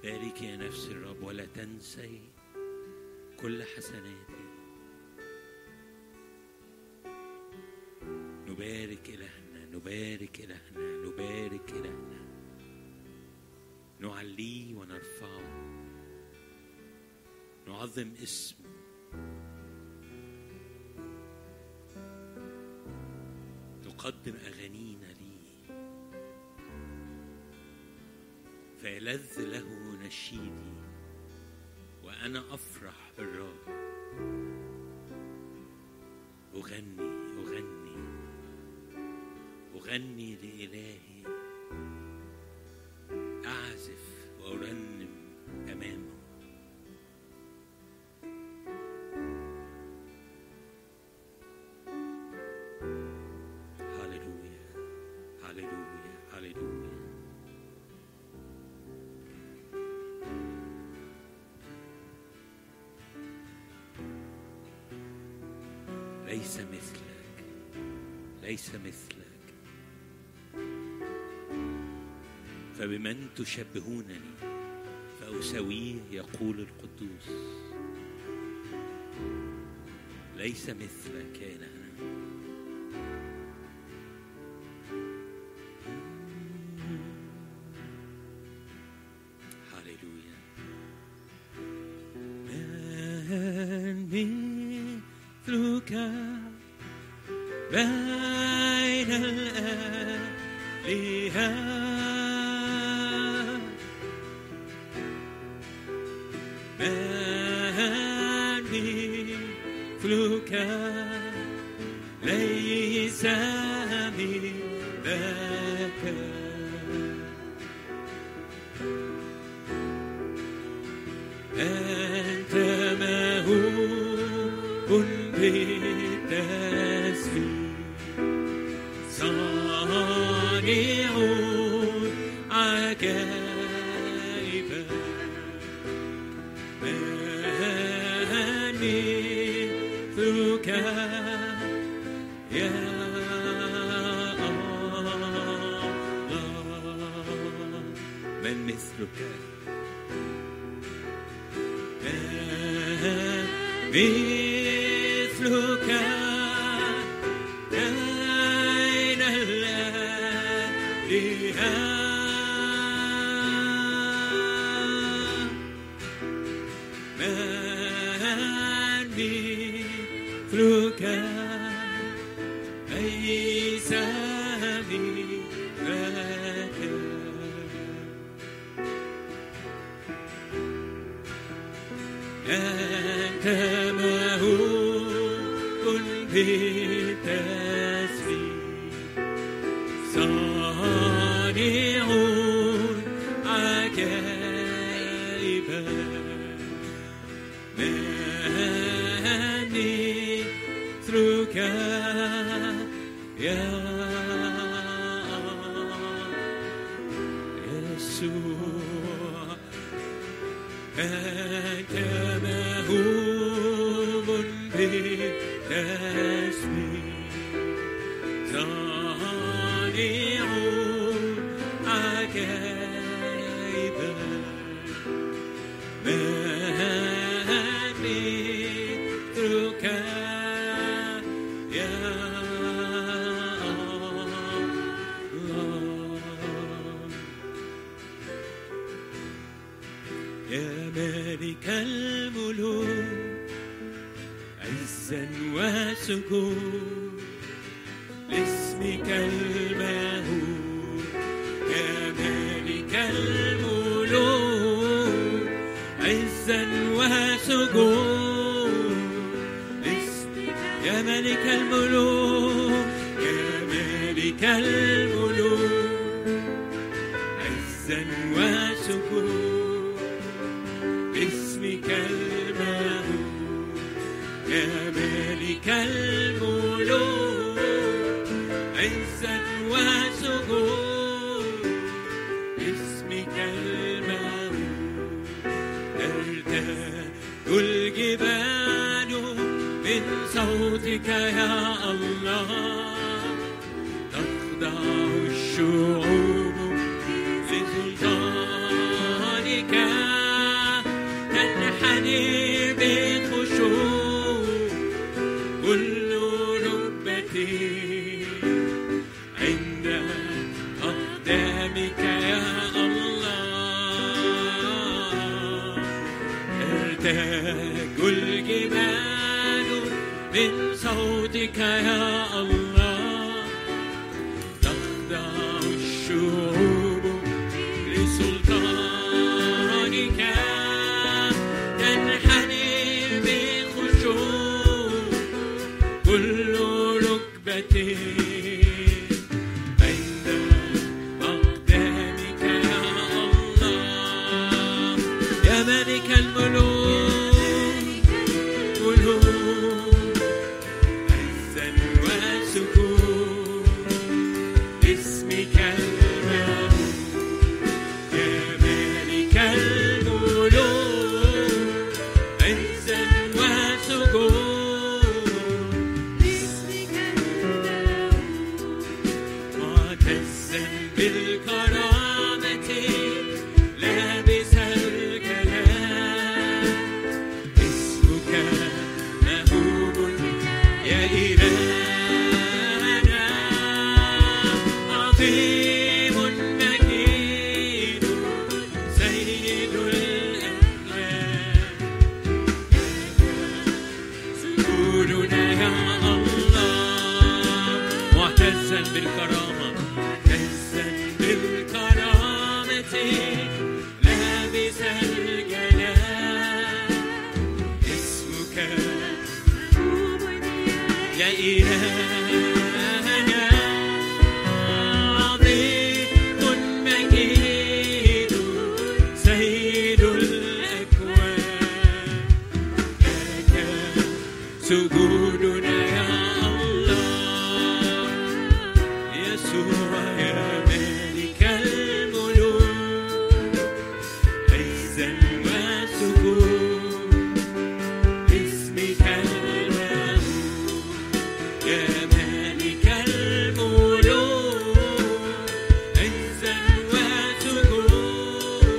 بارك يا نفس الرب ولا تنسي كل حسناتي نبارك إلهنا نبارك إلهنا نبارك إلهنا نعليه ونرفعه نعظم اسمه نقدم أغانينا ليه فيلذ له نشيدي وأنا أفرح بالرب أغني أغني أغني لإلهي أعزف وأرنم أمامه هللويا هللويا هللويا ليس مثلك ليس مثلك فبمن تشبهونني فأساويه يقول القدوس ليس مثلك يا إلهنا هللويا من مثلك بين الآلهة من مثلك ليس مثلك أنت مهوب بالتسبيح صانع عجائب من مثلك يا الله من مثلك مثلك أين الآلهة من مثلك ليس مثلك أنت مهوب بالتسبيح صانع عجائب من مثلك يا يسوع أنت مهوب بالتسبيح صانع عجائب من مثلك يا الله يا ملك الملوك عزا وسجود لاسمك المهول يا ملك الملوك عزا وسجود لاسمك يا ملك الملوك يا ملك الملوك عزا وسجود اسمك المهول يا ملك الملوك عزا وسجود اسمك المهول ترتاج الجبال من صوتك يا الله تخضع الشعوب لسلطانك أقدامك يا الله ترتاج الجبال من صوتك يا الله تخضع الشعوب لسلطانك تنحني بخشوع كل ركبة بين أقدامك يا الله يا ملك الملوك ملوك عزا وسكون اسمك الملوك يا ملك الملوك عزا وسكون معتزا بالكرامة لابس الكلام اسمك مهوب يا إلهنا عظيم مجيد سيد الأكوان سجودنا يا الله معتزا بالكرامة معتزا بالكرامة لابس الجلال اسمك يا إلهنا عظيم مجيد سيد الأكوان لك سجودنا يا الله يسوع يا ملك الملوك عزا وسجود اسمك الملوك يا ملك الملوك عزا وسجود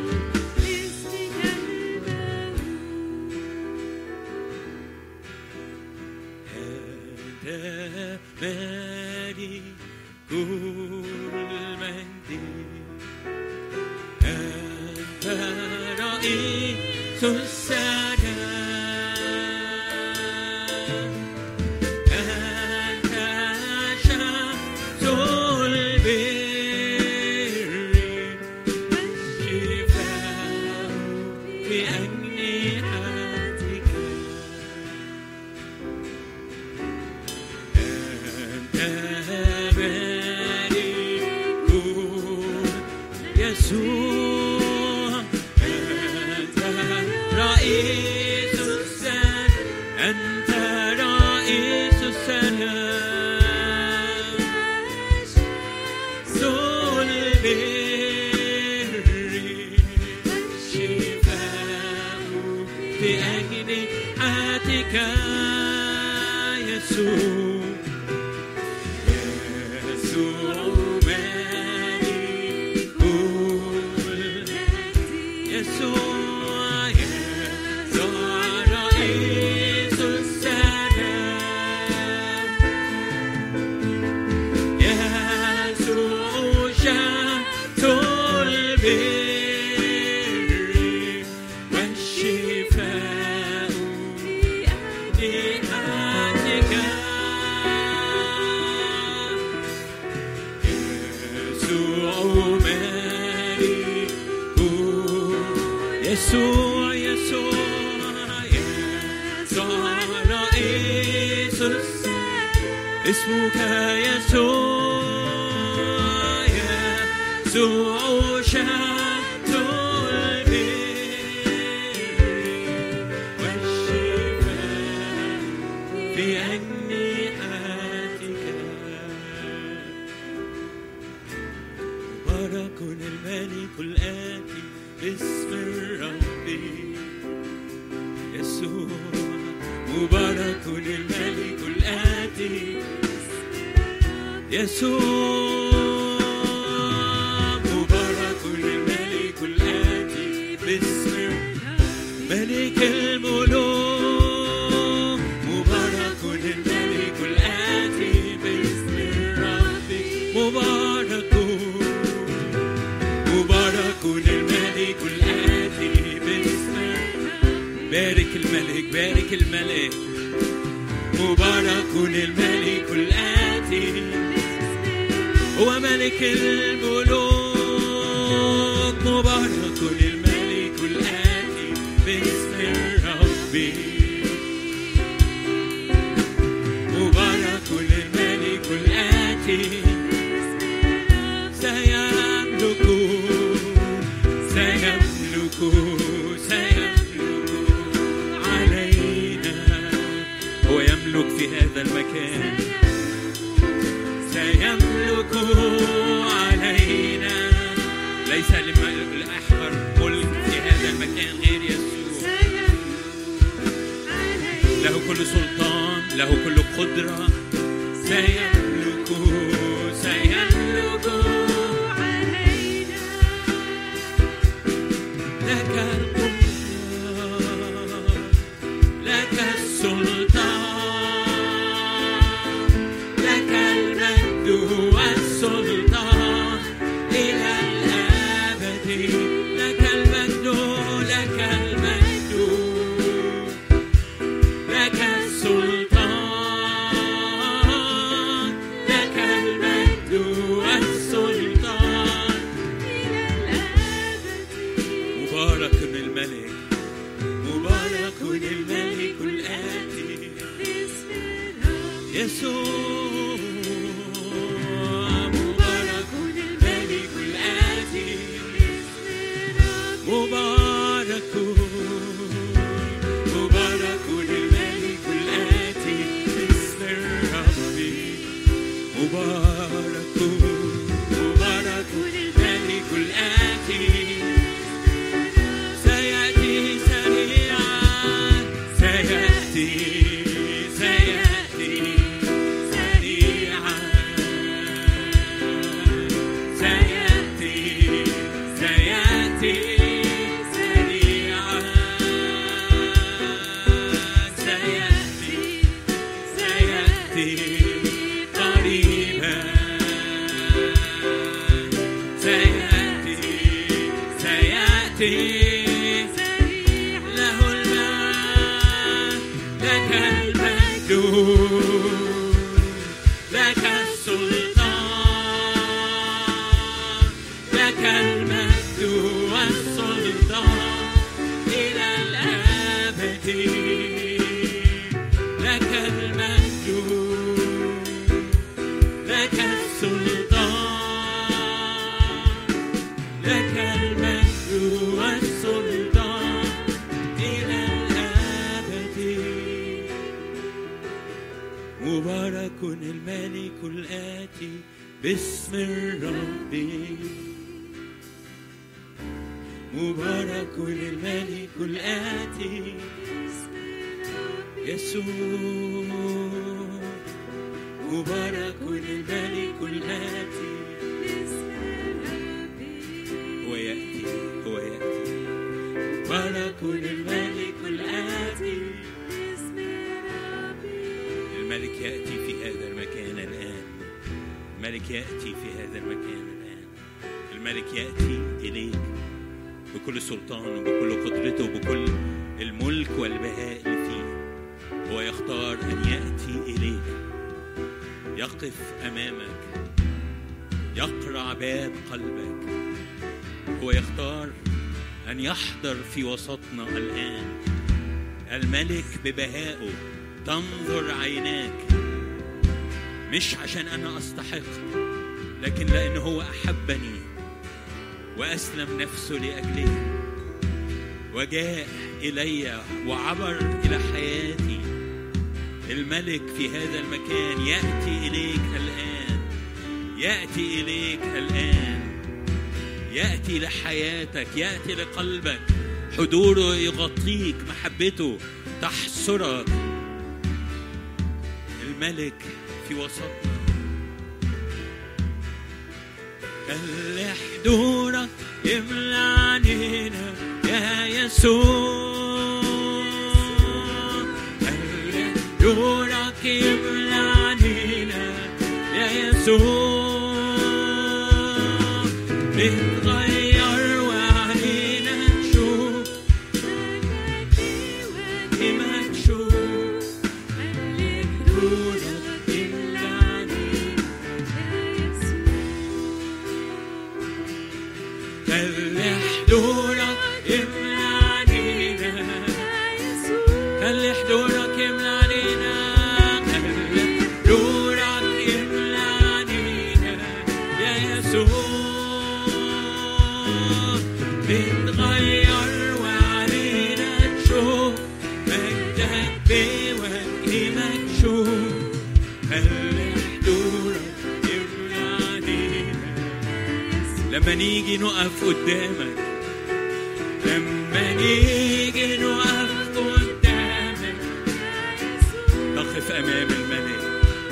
هذا مالي كل مجد أنت رئيس السلام أنت شمس البر والشفاء بأجنحتك أنت ملك يسوع أنت رئيس السلام أنت رئيس السلام ذو البر شفاء بأجنحتك يسوع يسوع ملك يسوع يسوع رئيس السلام يسوع شمس البر والشفاء بأجنحتك يسوع ملك يسوع يسوع يسوع رئيس السلام اسمك يسوع يسوع شمس البر والشفاء في أجنحتك مبارك الملك الآتي باسم الرب يسوع مبارك الملك الآتي يسوع مبارك الملك الآتي باسم ملك الملوك مبارك الملك الآتي باسم الرب مبارك الملك الآتي باسمه بارك الملك بارك الملك مبارك الملك الآتي هو ملك الملوك مبارك الملك الآتي باسم الرب مبارك الملك الآتي سيملك سيملك سيملك علينا هو يملك في هذا المكان سيملك علينا ليس لم- لأحمر ملك في هذا المكان غير يسوع له كل سلطان له كل قدرة سيملك سيملك لك القدرة لك السلطان لك المجد والسلطان إلى الأبد لك المجد لك المجد لك السلطان لك المجد والسلطان مبارك الملك مبارك الملك الآتي يسوع مبارك الملك الآتي مبارك مبارك الملك الآتي باسم الرب مبارك مبارك الملك الآتي سيأتي سريعا سيأتي سيأتي سريعا سيأتي سيأتي سريعا سيأتي سيأتي قريبا سيأتي سيأتي له المجد لك المجد لك السلطان لك المجد والسلطان إلى الأبد لك المجد لك السلطان لك المجد والسلطان إلى الأبد مبارك الملك الآتي باسم الرب مبارك الملك الآتي يسوع مبارك الملك الآتي هو يأتي هو يأتي مبارك الملك الآتي الملك يأتي في هذا المكان الآن الملك يأتي في هذا المكان الآن الملك يأتي إليك بكل سلطان وبكل قدرته وبكل الملك والبهاء اللي فيه هو يختار أن يأتي إليك يقف أمامك يقرع باب قلبك هو يختار أن يحضر في وسطنا الآن الملك ببهائه تنظر عيناك مش عشان أنا أستحق لكن لأنه هو أحبني وأسلم نفسه لأجلي وجاء إلي وعبر إلى حياتي الملك في هذا المكان يأتي إليك الآن يأتي إليك الآن يأتي لحياتك يأتي لقلبك حضوره يغطيك محبته تحصرك الملك في وسطنا خلي حضورك يملى علينا يا يسوع خلي حضورك يملى علينا يا يسوع بتغير خلي حضورك يملى علينا خلي حضورك يملى علينا خلي حضورك يملى علينا يا يسوع نتغير وعلينا تشوف مجدك بوجه مكشوف خلي حضورك يملى علينا لما نيجي نقف قدامك لما نيجي نقف قدامك نقف امام الملك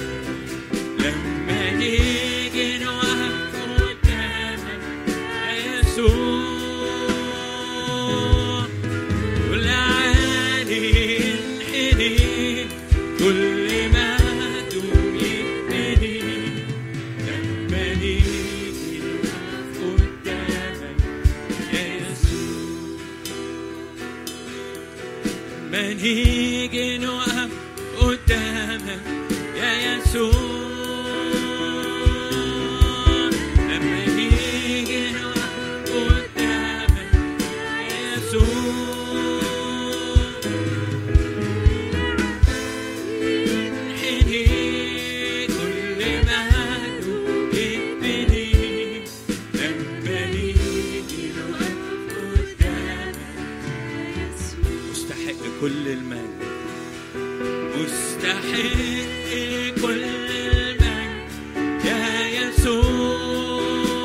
لما نيجي نقف قدامك يا يسوع كل عالي ينحني كل ما دوم يبتدي لما نيجي نقف قدامك يا يسوع لما نيجي نقف قدامك يا يسوع لما نيجي نقف قدامك يا يسوع انحني كل ما يبتدي لما نيجي نقف قدامك مستحق كل المجد مستحق كل المجد يا يسوع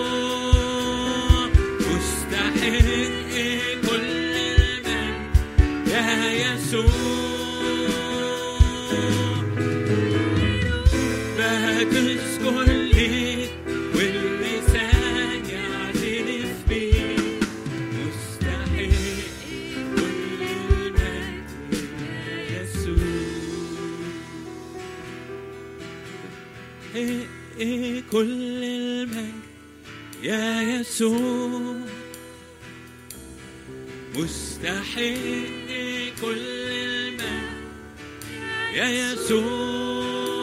مستحق كل المجد يا يسوع بتذكر لي واللسان يعترف بيك مستحيل كل المجد يا يسوع إيه إيه كل المجد يا يسوع مستحيل كل المجد يا يسوع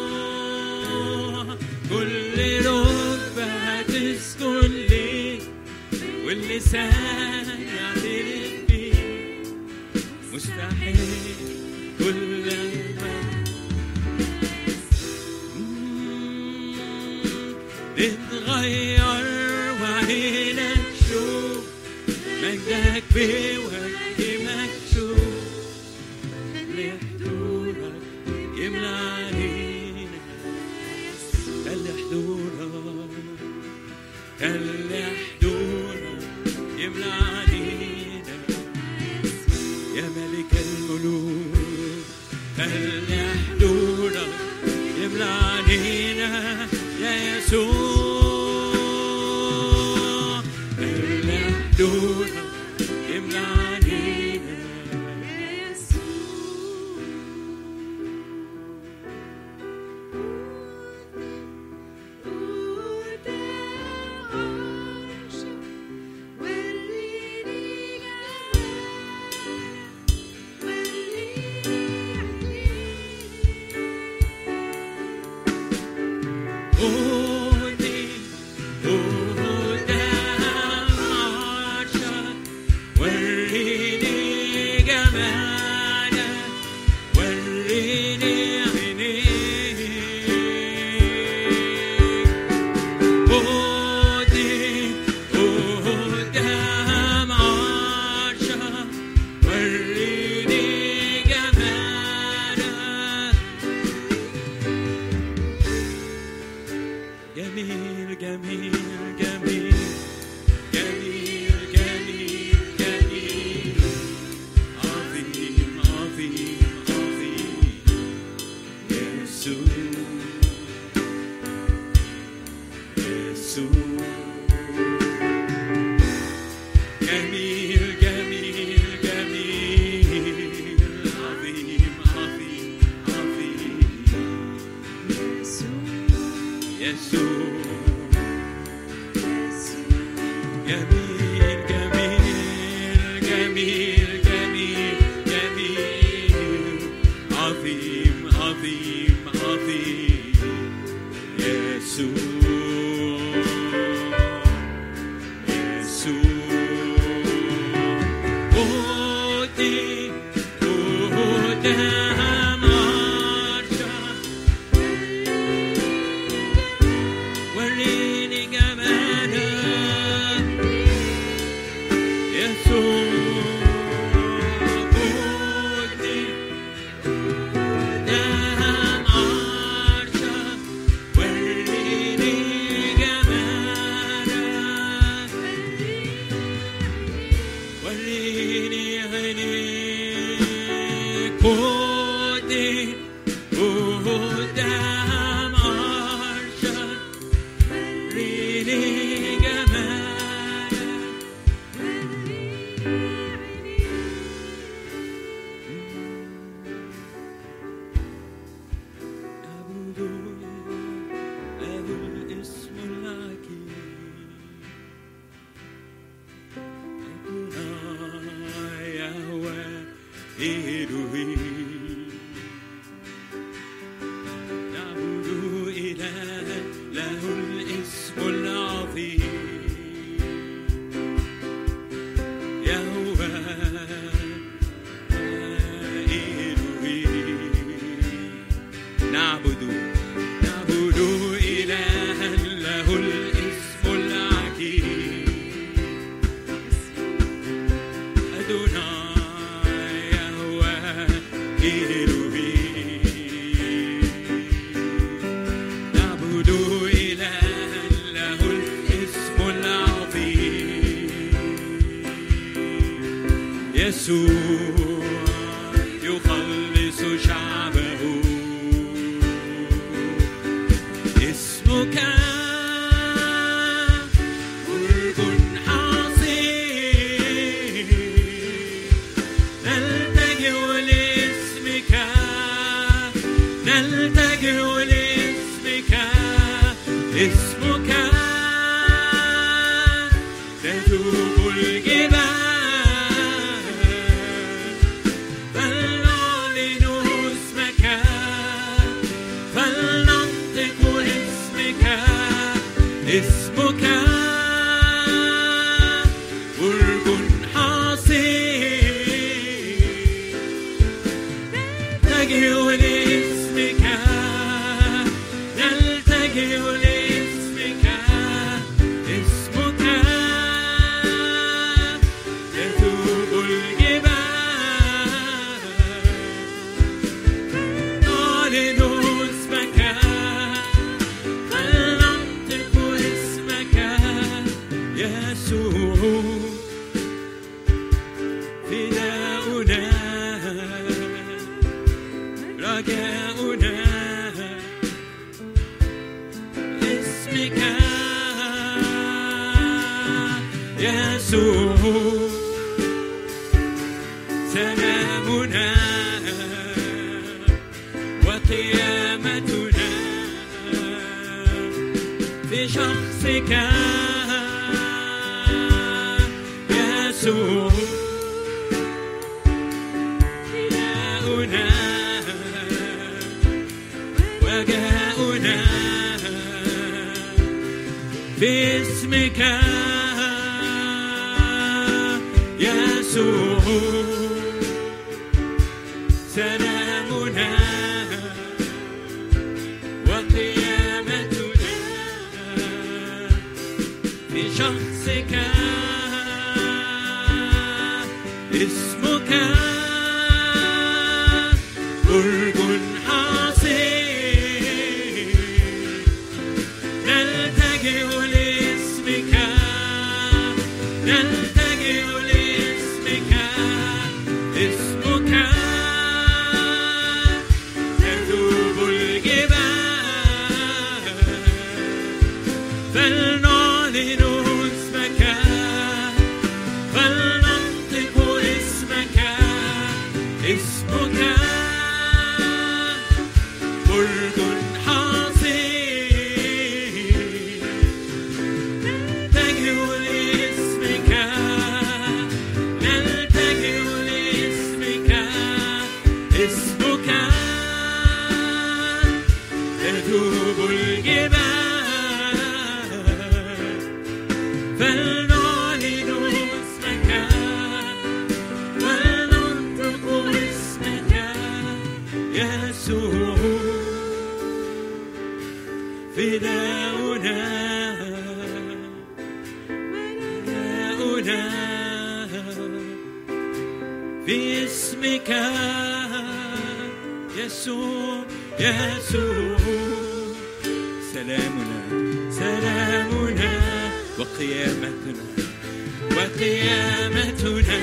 كل ركبة تسكن ليك واللسان يعترف بيك مستحيل كل المجد نتغير وعينا تشوف مجدك بوجه مكشوف لحضورك يملى علينا خلي حضورك خلي حضورك يملى علينا يا ملك الملوك خلي حضورك يملى علينا يا يسوع خلي حضورك يملى علينا قولي قدام عرشك وريني جمالك وريني عينيك قولي قدام عرشك وريني جمالك جميل جميل جميل جميل جميل جميل عظيم عظيم عظيم يسوع يسوع جميل جميل جميل عظيم عظيم عظيم يسوع جميل جميل جميل جميل جميل عظيم عظيم عظيم يسوع يسوع يسوع يخلص شعبه اسمك برج حصين نلتجئ لاسمك نلتجئ لاسمك اسمك تذوب الجبال فلنعلن اسمك فلننطق اسمك اسمك برج حصين نلتجئ لاسمك نلتجئ لاسمك اسمك تذوب الجبال نعلن اسمك فلننطق اسمك يسوع فداؤنا رجاؤنا اسمك يسوع سلامنا وقيامتنا في شخصك يسوع إلهنا وجاؤنا في اسمك يسوع سلامنا وقيامتنا في شخصك اسمك برج حصين نلتجئ لاسمك نلتجئ لاسمك اسمك تذوب الجبال فلنعلن اسمك فلننطق اسمك اسمك برج حصين نلتجئ لاسمك نلتجئ لاسمك اسمك تذوب الجبال فلنعلن اسمك ولننطق اسمك يسوع فداؤنا فداؤنا في اسمك يسوع يسوع سلامنا سلامنا وقيامتنا وقيامتنا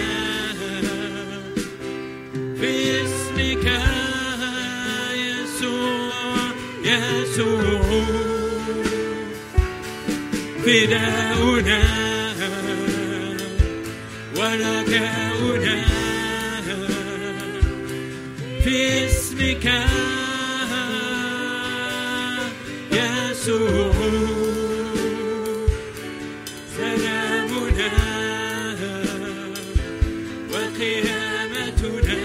في اسمك يسوع يسوع فداؤنا ورجاؤنا في اسمك يسوع سلامنا وقيامتنا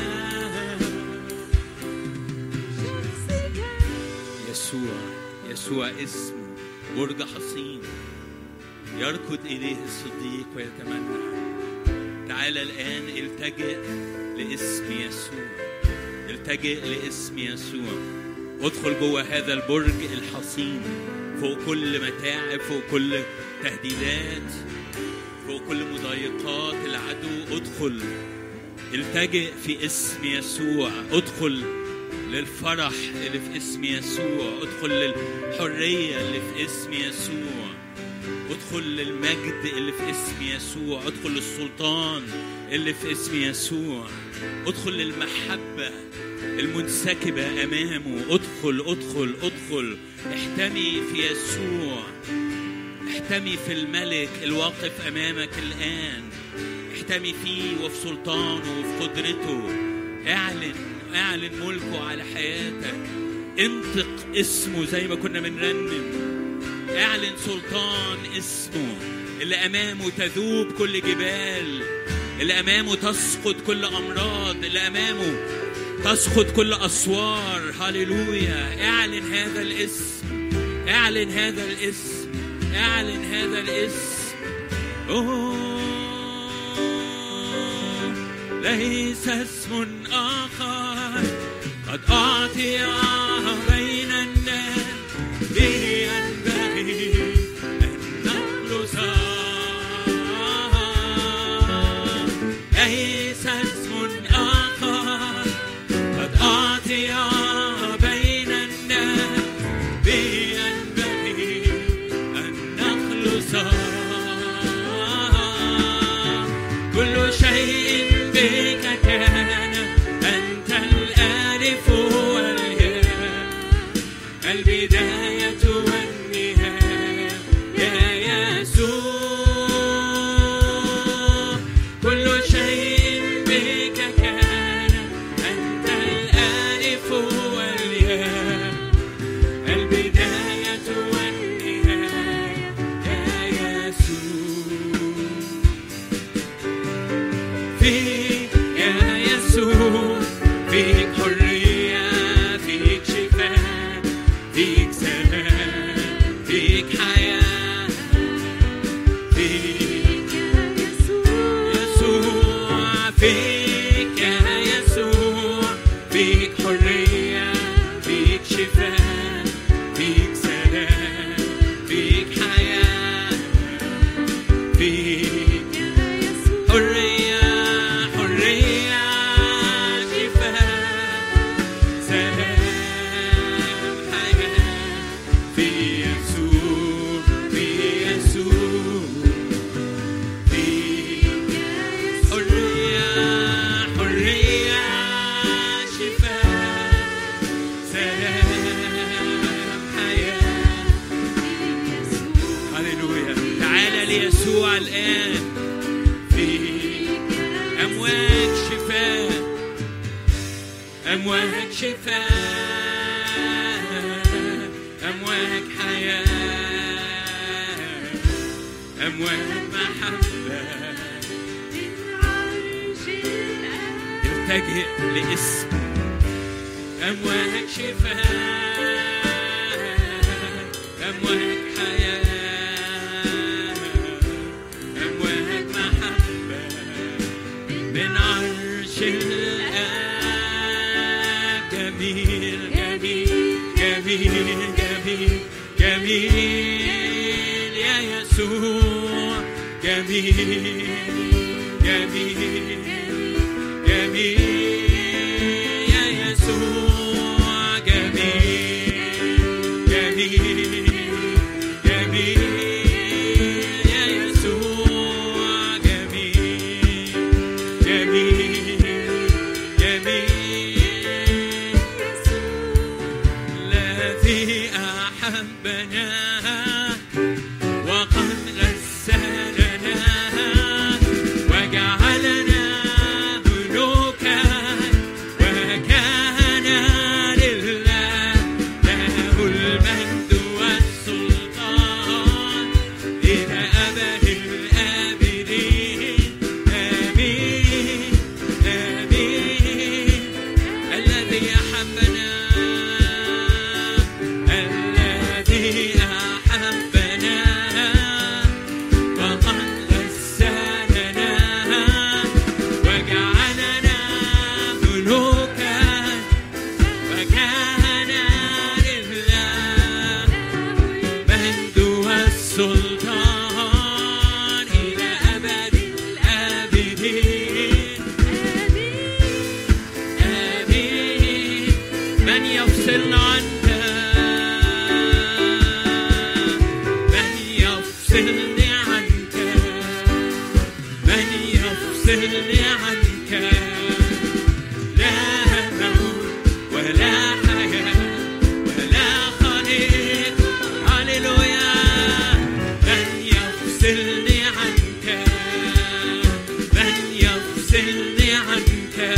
يسوع يسوع اسمه برج حصين يركض إليه الصديق ويتمنى تعال الآن التجئ لاسم يسوع التجئ لاسم يسوع ادخل جوه هذا البرج الحصين فوق كل متاعب فوق كل تهديدات فوق كل مضايقات العدو ادخل التجئ في اسم يسوع ادخل للفرح اللي في اسم يسوع ادخل للحرية اللي في اسم يسوع ادخل للمجد اللي في اسم يسوع ادخل للسلطان اللي في اسم يسوع ادخل للمحبة المنسكبة أمامه ادخل ادخل ادخل احتمي في يسوع احتمي في الملك الواقف أمامك الآن احتمي فيه وفي سلطانه وفي قدرته اعلن اعلن ملكه على حياتك انطق اسمه زي ما كنا بنرنم اعلن سلطان اسمه اللي امامه تذوب كل جبال اللي امامه تسقط كل امراض اللي امامه تسقط كل اسوار هللويا اعلن هذا الاسم اعلن هذا الاسم اعلن هذا الاسم أوه ليس اسم آخر قد أعطي بين الناس به ينبغي أن نخلص ليس اسم آخر قد أعطي بين الناس به ينبغي أن نخلص كل شيء بك كان أنت الألف والياء البداية والنهاية يا يسوع كل شيء بك كان أنت الألف والياء البداية والنهاية يا يسوع فيك يا يسوع فيك حرية فيك شفاء فيك سلام فيك حياة فيك يسوع فيك يا يسوع فيك حرية فيك شفاء فيك سلام فيك حياة فيك حرية حرية شفاء سلام حياة في يسوع في يسوع في حرية حرية شفاء سلام حياة هللويا تعال ليسوع الآن في أمواج شفاء أمواج شفاء أمواج حياة أمواج محبة التجئ لاسم أمواج شفاء أمواج حياة أمواج محبة من عرش الآب جميل جميل جميل جميل جميل يا يسوع جميل جميل جميل يا يسوع جميل جميل جميل يا يسوع جميل جميل جميل الذي أحبنا وقد غسلنا وجعلنا ملوكا يفصلني عنك لا موت ولا حياة ولا خليق هللويا من يفصلني عنك من يفصلني عنك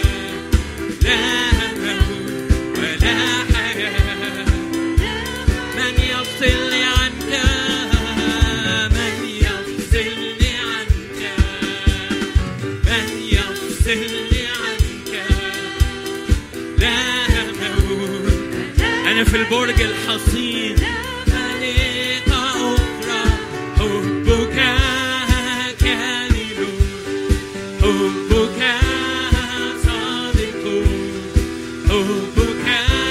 لا موت ولا حياة من يفصلني عنك من يفصلني عنك من يفصلني عنك لا موت أنا في البرج الحصين خليقة أخرى حبك كامل حبك صادق حبك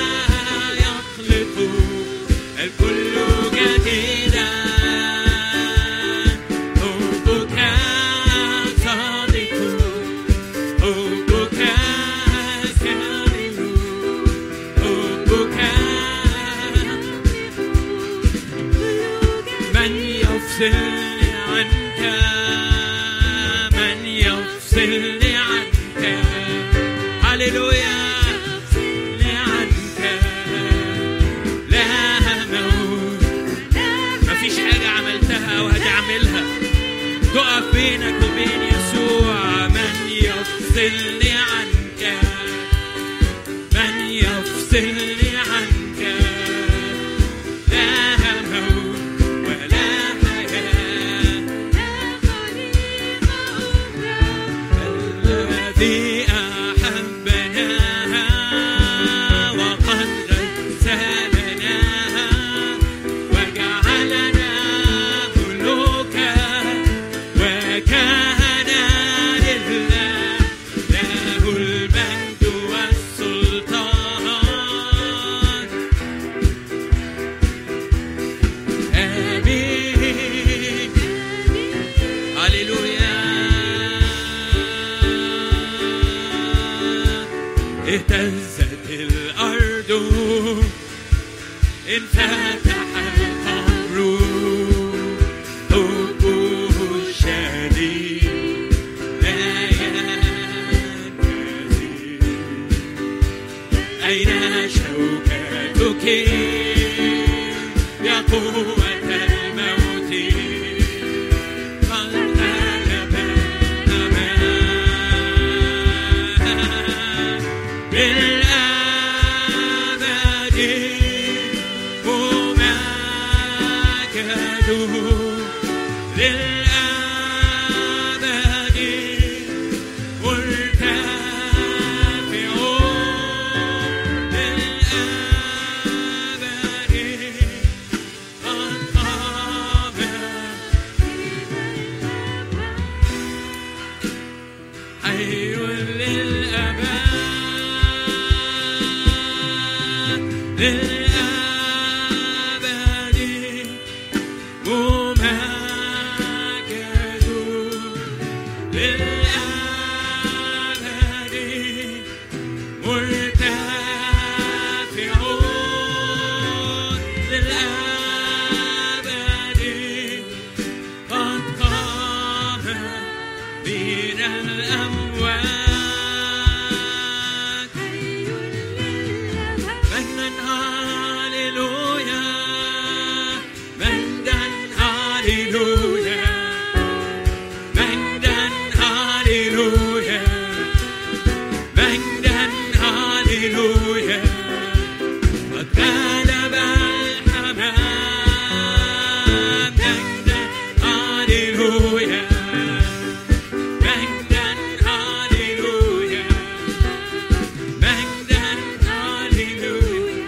يخلق الكل جديدا حبك صادق حبك كامل حبك من يفصلني عنك من يفصلني عنك هللويا يفصلني عنك لا موت مفيش حاجة عملتها أو هتعملها تقف بينك وبين يسوع من يفصلني عنك من يفصلني عنك لا موت ولا حياة الذي أحبنا وقد غسلنا وجعلنا ملوكا وكان لله له المجد والسلطان آمين هللويا اهتزت الأرض انفتح القبر حبه الشديد لا ينكسر أين شوكتك يا قوة الموت قد غلب الأمان بالأبد ممجد للأبد مرتفع للأبد قد قام حي للأبد للأبد ممجد للأبد مرتفع للأبد قد قام من الأموات مجدا هاليلويا مجدا هاليلويا مجدا هاليلويا مجدا هاليلويا قد غلب الحمام مجدا هاليلويا مجدا هاليلويا مجدا هاليلويا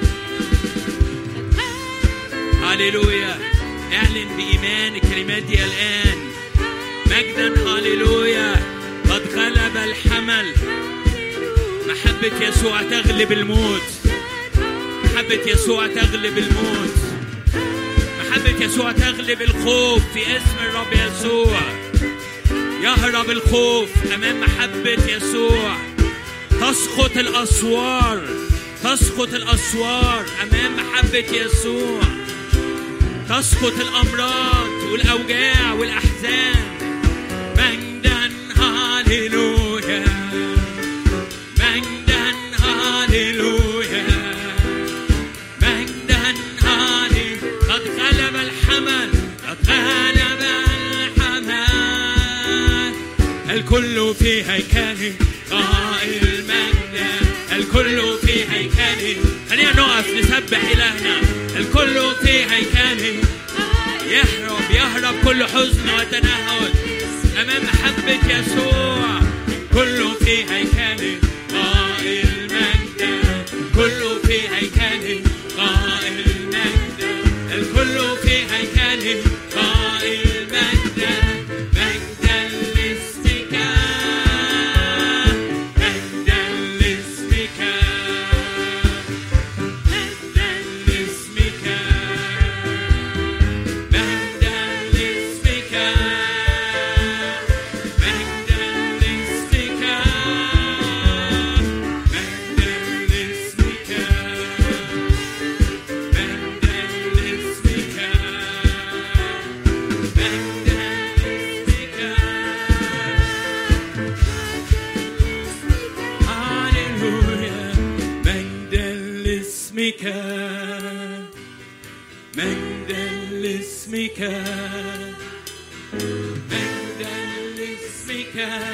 هاليلويا اعلن بإيمان الكلمات دي الآن مجدا هاليلويا قد غلب الحمل محبة يسوع تغلب الموت محبة يسوع تغلب الموت محبة يسوع تغلب الخوف في اسم الرب يسوع يهرب الخوف أمام محبة يسوع تسقط الأسوار تسقط الأسوار أمام محبة يسوع تسقط الأمراض والأوجاع والأحزان مجدا هاليلويا الكل في هيكله قائل مجدا الكل في هيكله خلينا نقف نسبح إلهنا الكل في هيكله يهرب يهرب كل حزن وتنهد أمام محبة يسوع كله في هيكله قائل مجدا كله في هيكله قائل مجدا الكل في هيكله قائل مجدا مجدا لاسمك مجدا لاسمك مجدا لاسمك مجدا لاسمك مجدا لاسمك مجدا لاسمك مجدا لاسمك مجدا لاسمك هاليلويا مجدا لاسمك مجدا لاسمك مجدا لاسمك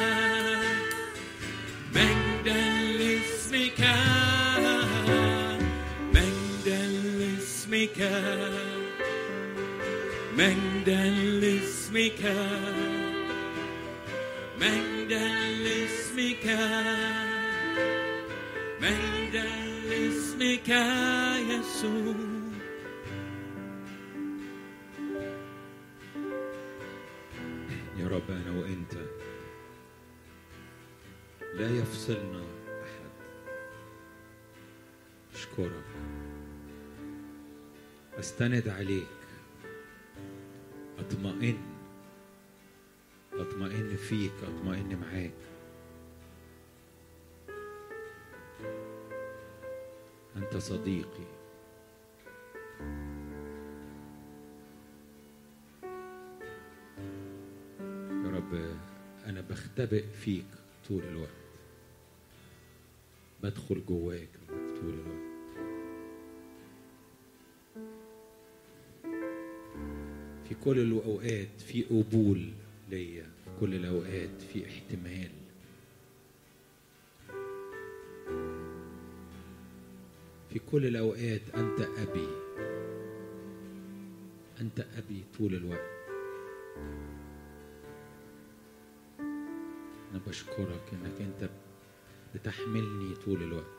مجدا لاسمك مجدا لاسمك مجدا لاسمك مجدا لاسمك مجدا لاسمك يسوع يا رب أنا وأنت لا يفصلنا أحد أشكرك أستند عليك أطمئن أطمئن فيك أطمئن معاك أنت صديقي يا رب أنا بختبئ فيك طول الوقت بدخل جواك طول الوقت في كل الأوقات في قبول ليا في كل الأوقات في احتمال في كل الأوقات أنت أبي أنت أبي طول الوقت أنا بشكرك إنك أنت بتحملني طول الوقت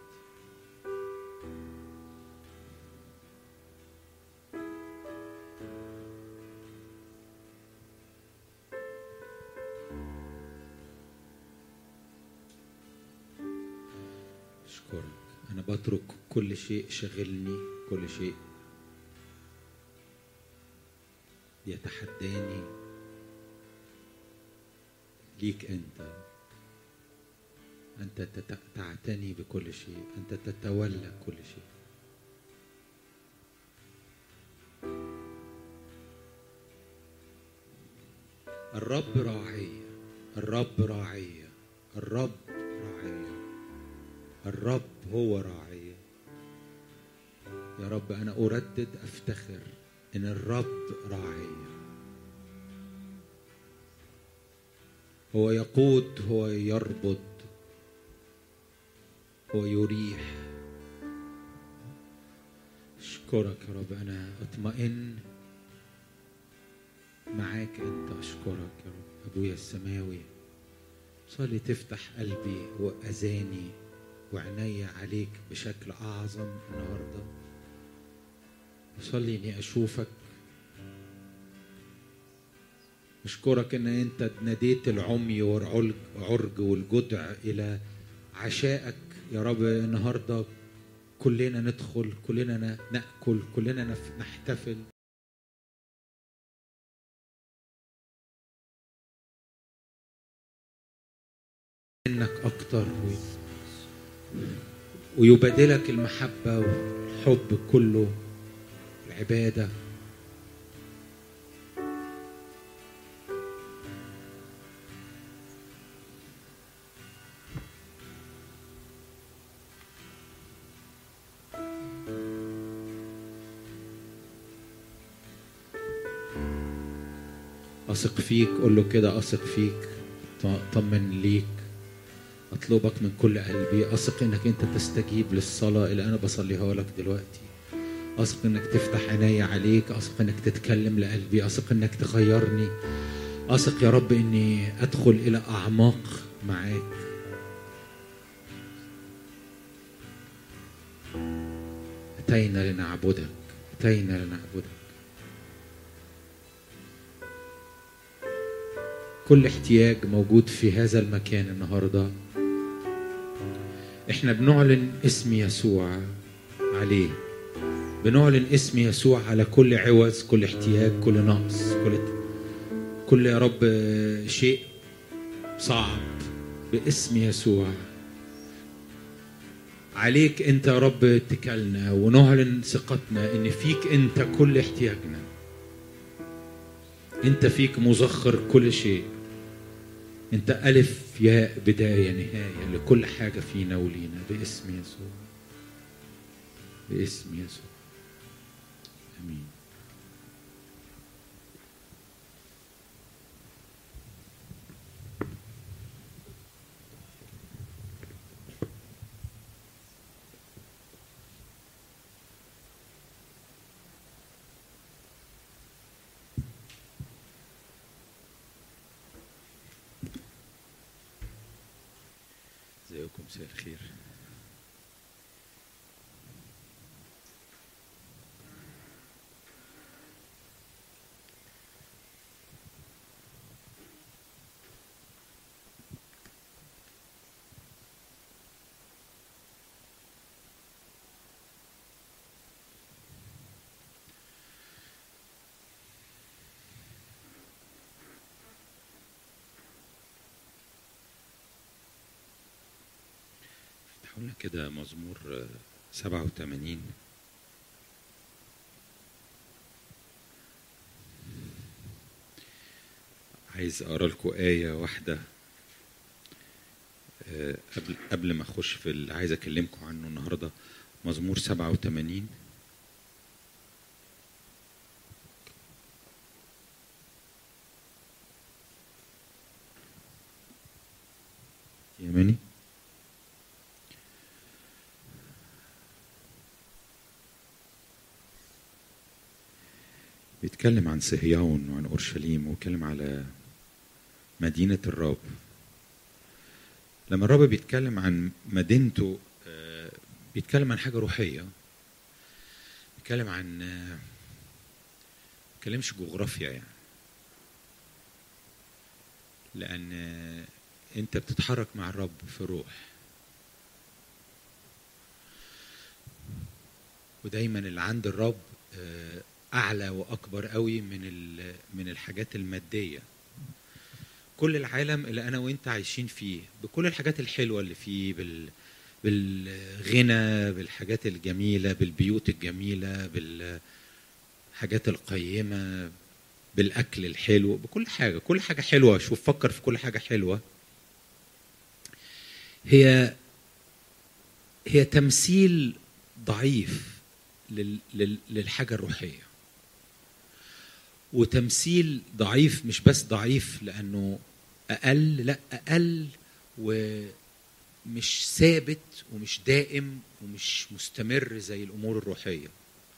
أشكرك أنا بترك كل شيء شغلني كل شيء يتحداني ليك أنت أنت تت- تعتني بكل شيء أنت تتولى كل شيء الرب راعي الرب راعي الرب راعي الرب هو راعي يا رب أنا أردد أفتخر إن الرب راعي هو يقود هو يربط هو يريح أشكرك يا رب أنا أطمئن معاك أنت أشكرك يا رب أبويا السماوي صلي تفتح قلبي وأذاني وعيني عليك بشكل أعظم النهاردة أصلي إني أشوفك أشكرك إن أنت ناديت العمي والعرج والجدع إلى عشائك يا رب النهاردة كلنا ندخل كلنا ن- نأكل كلنا نف- نحتفل منك أكتر و... ويبادلك المحبة والحب كله العبادة أثق فيك قول له كده أثق فيك اطمن ليك اطلبك من كل قلبي اثق انك انت تستجيب للصلاه اللي انا بصليها لك دلوقتي اثق انك تفتح عيني عليك اثق انك تتكلم لقلبي اثق انك تغيرني اثق يا رب اني ادخل الى اعماق معاك اتينا لنعبدك اتينا لنعبدك كل احتياج موجود في هذا المكان النهارده احنا بنعلن اسم يسوع عليه بنعلن اسم يسوع على كل عوز كل احتياج كل نقص كل كل يا رب شيء صعب باسم يسوع عليك انت يا رب اتكلنا ونعلن ثقتنا ان فيك انت كل احتياجنا انت فيك مزخر كل شيء انت الف ياء بدايه نهايه لكل حاجه فينا ولينا باسم يسوع باسم يسوع امين ازيكم مساء الخير افتحوا لنا كده مزمور آه، 87 عايز اقرا لكم آية واحدة آه، قبل قبل ما اخش في اللي عايز اكلمكم عنه النهارده مزمور 87 يمني بيتكلم عن صهيون وعن اورشليم وبيتكلم على مدينه الرب لما الرب بيتكلم عن مدينته آه، بيتكلم عن حاجه روحيه بيتكلم عن آه، ما بيتكلمش جغرافيا يعني لان آه، انت بتتحرك مع الرب في روح ودايما اللي عند الرب آه، اعلى واكبر قوي من ال- من الحاجات الماديه كل العالم اللي انا وانت عايشين فيه بكل الحاجات الحلوه اللي فيه بال بالغنى بالحاجات الجميله بالبيوت الجميله بالحاجات القيمه بالاكل الحلو بكل حاجه كل حاجه حلوه شوف فكر في كل حاجه حلوه هي هي تمثيل ضعيف لل- لل- للحاجه الروحيه وتمثيل ضعيف مش بس ضعيف لانه اقل لا اقل ومش ثابت ومش دائم ومش مستمر زي الامور الروحيه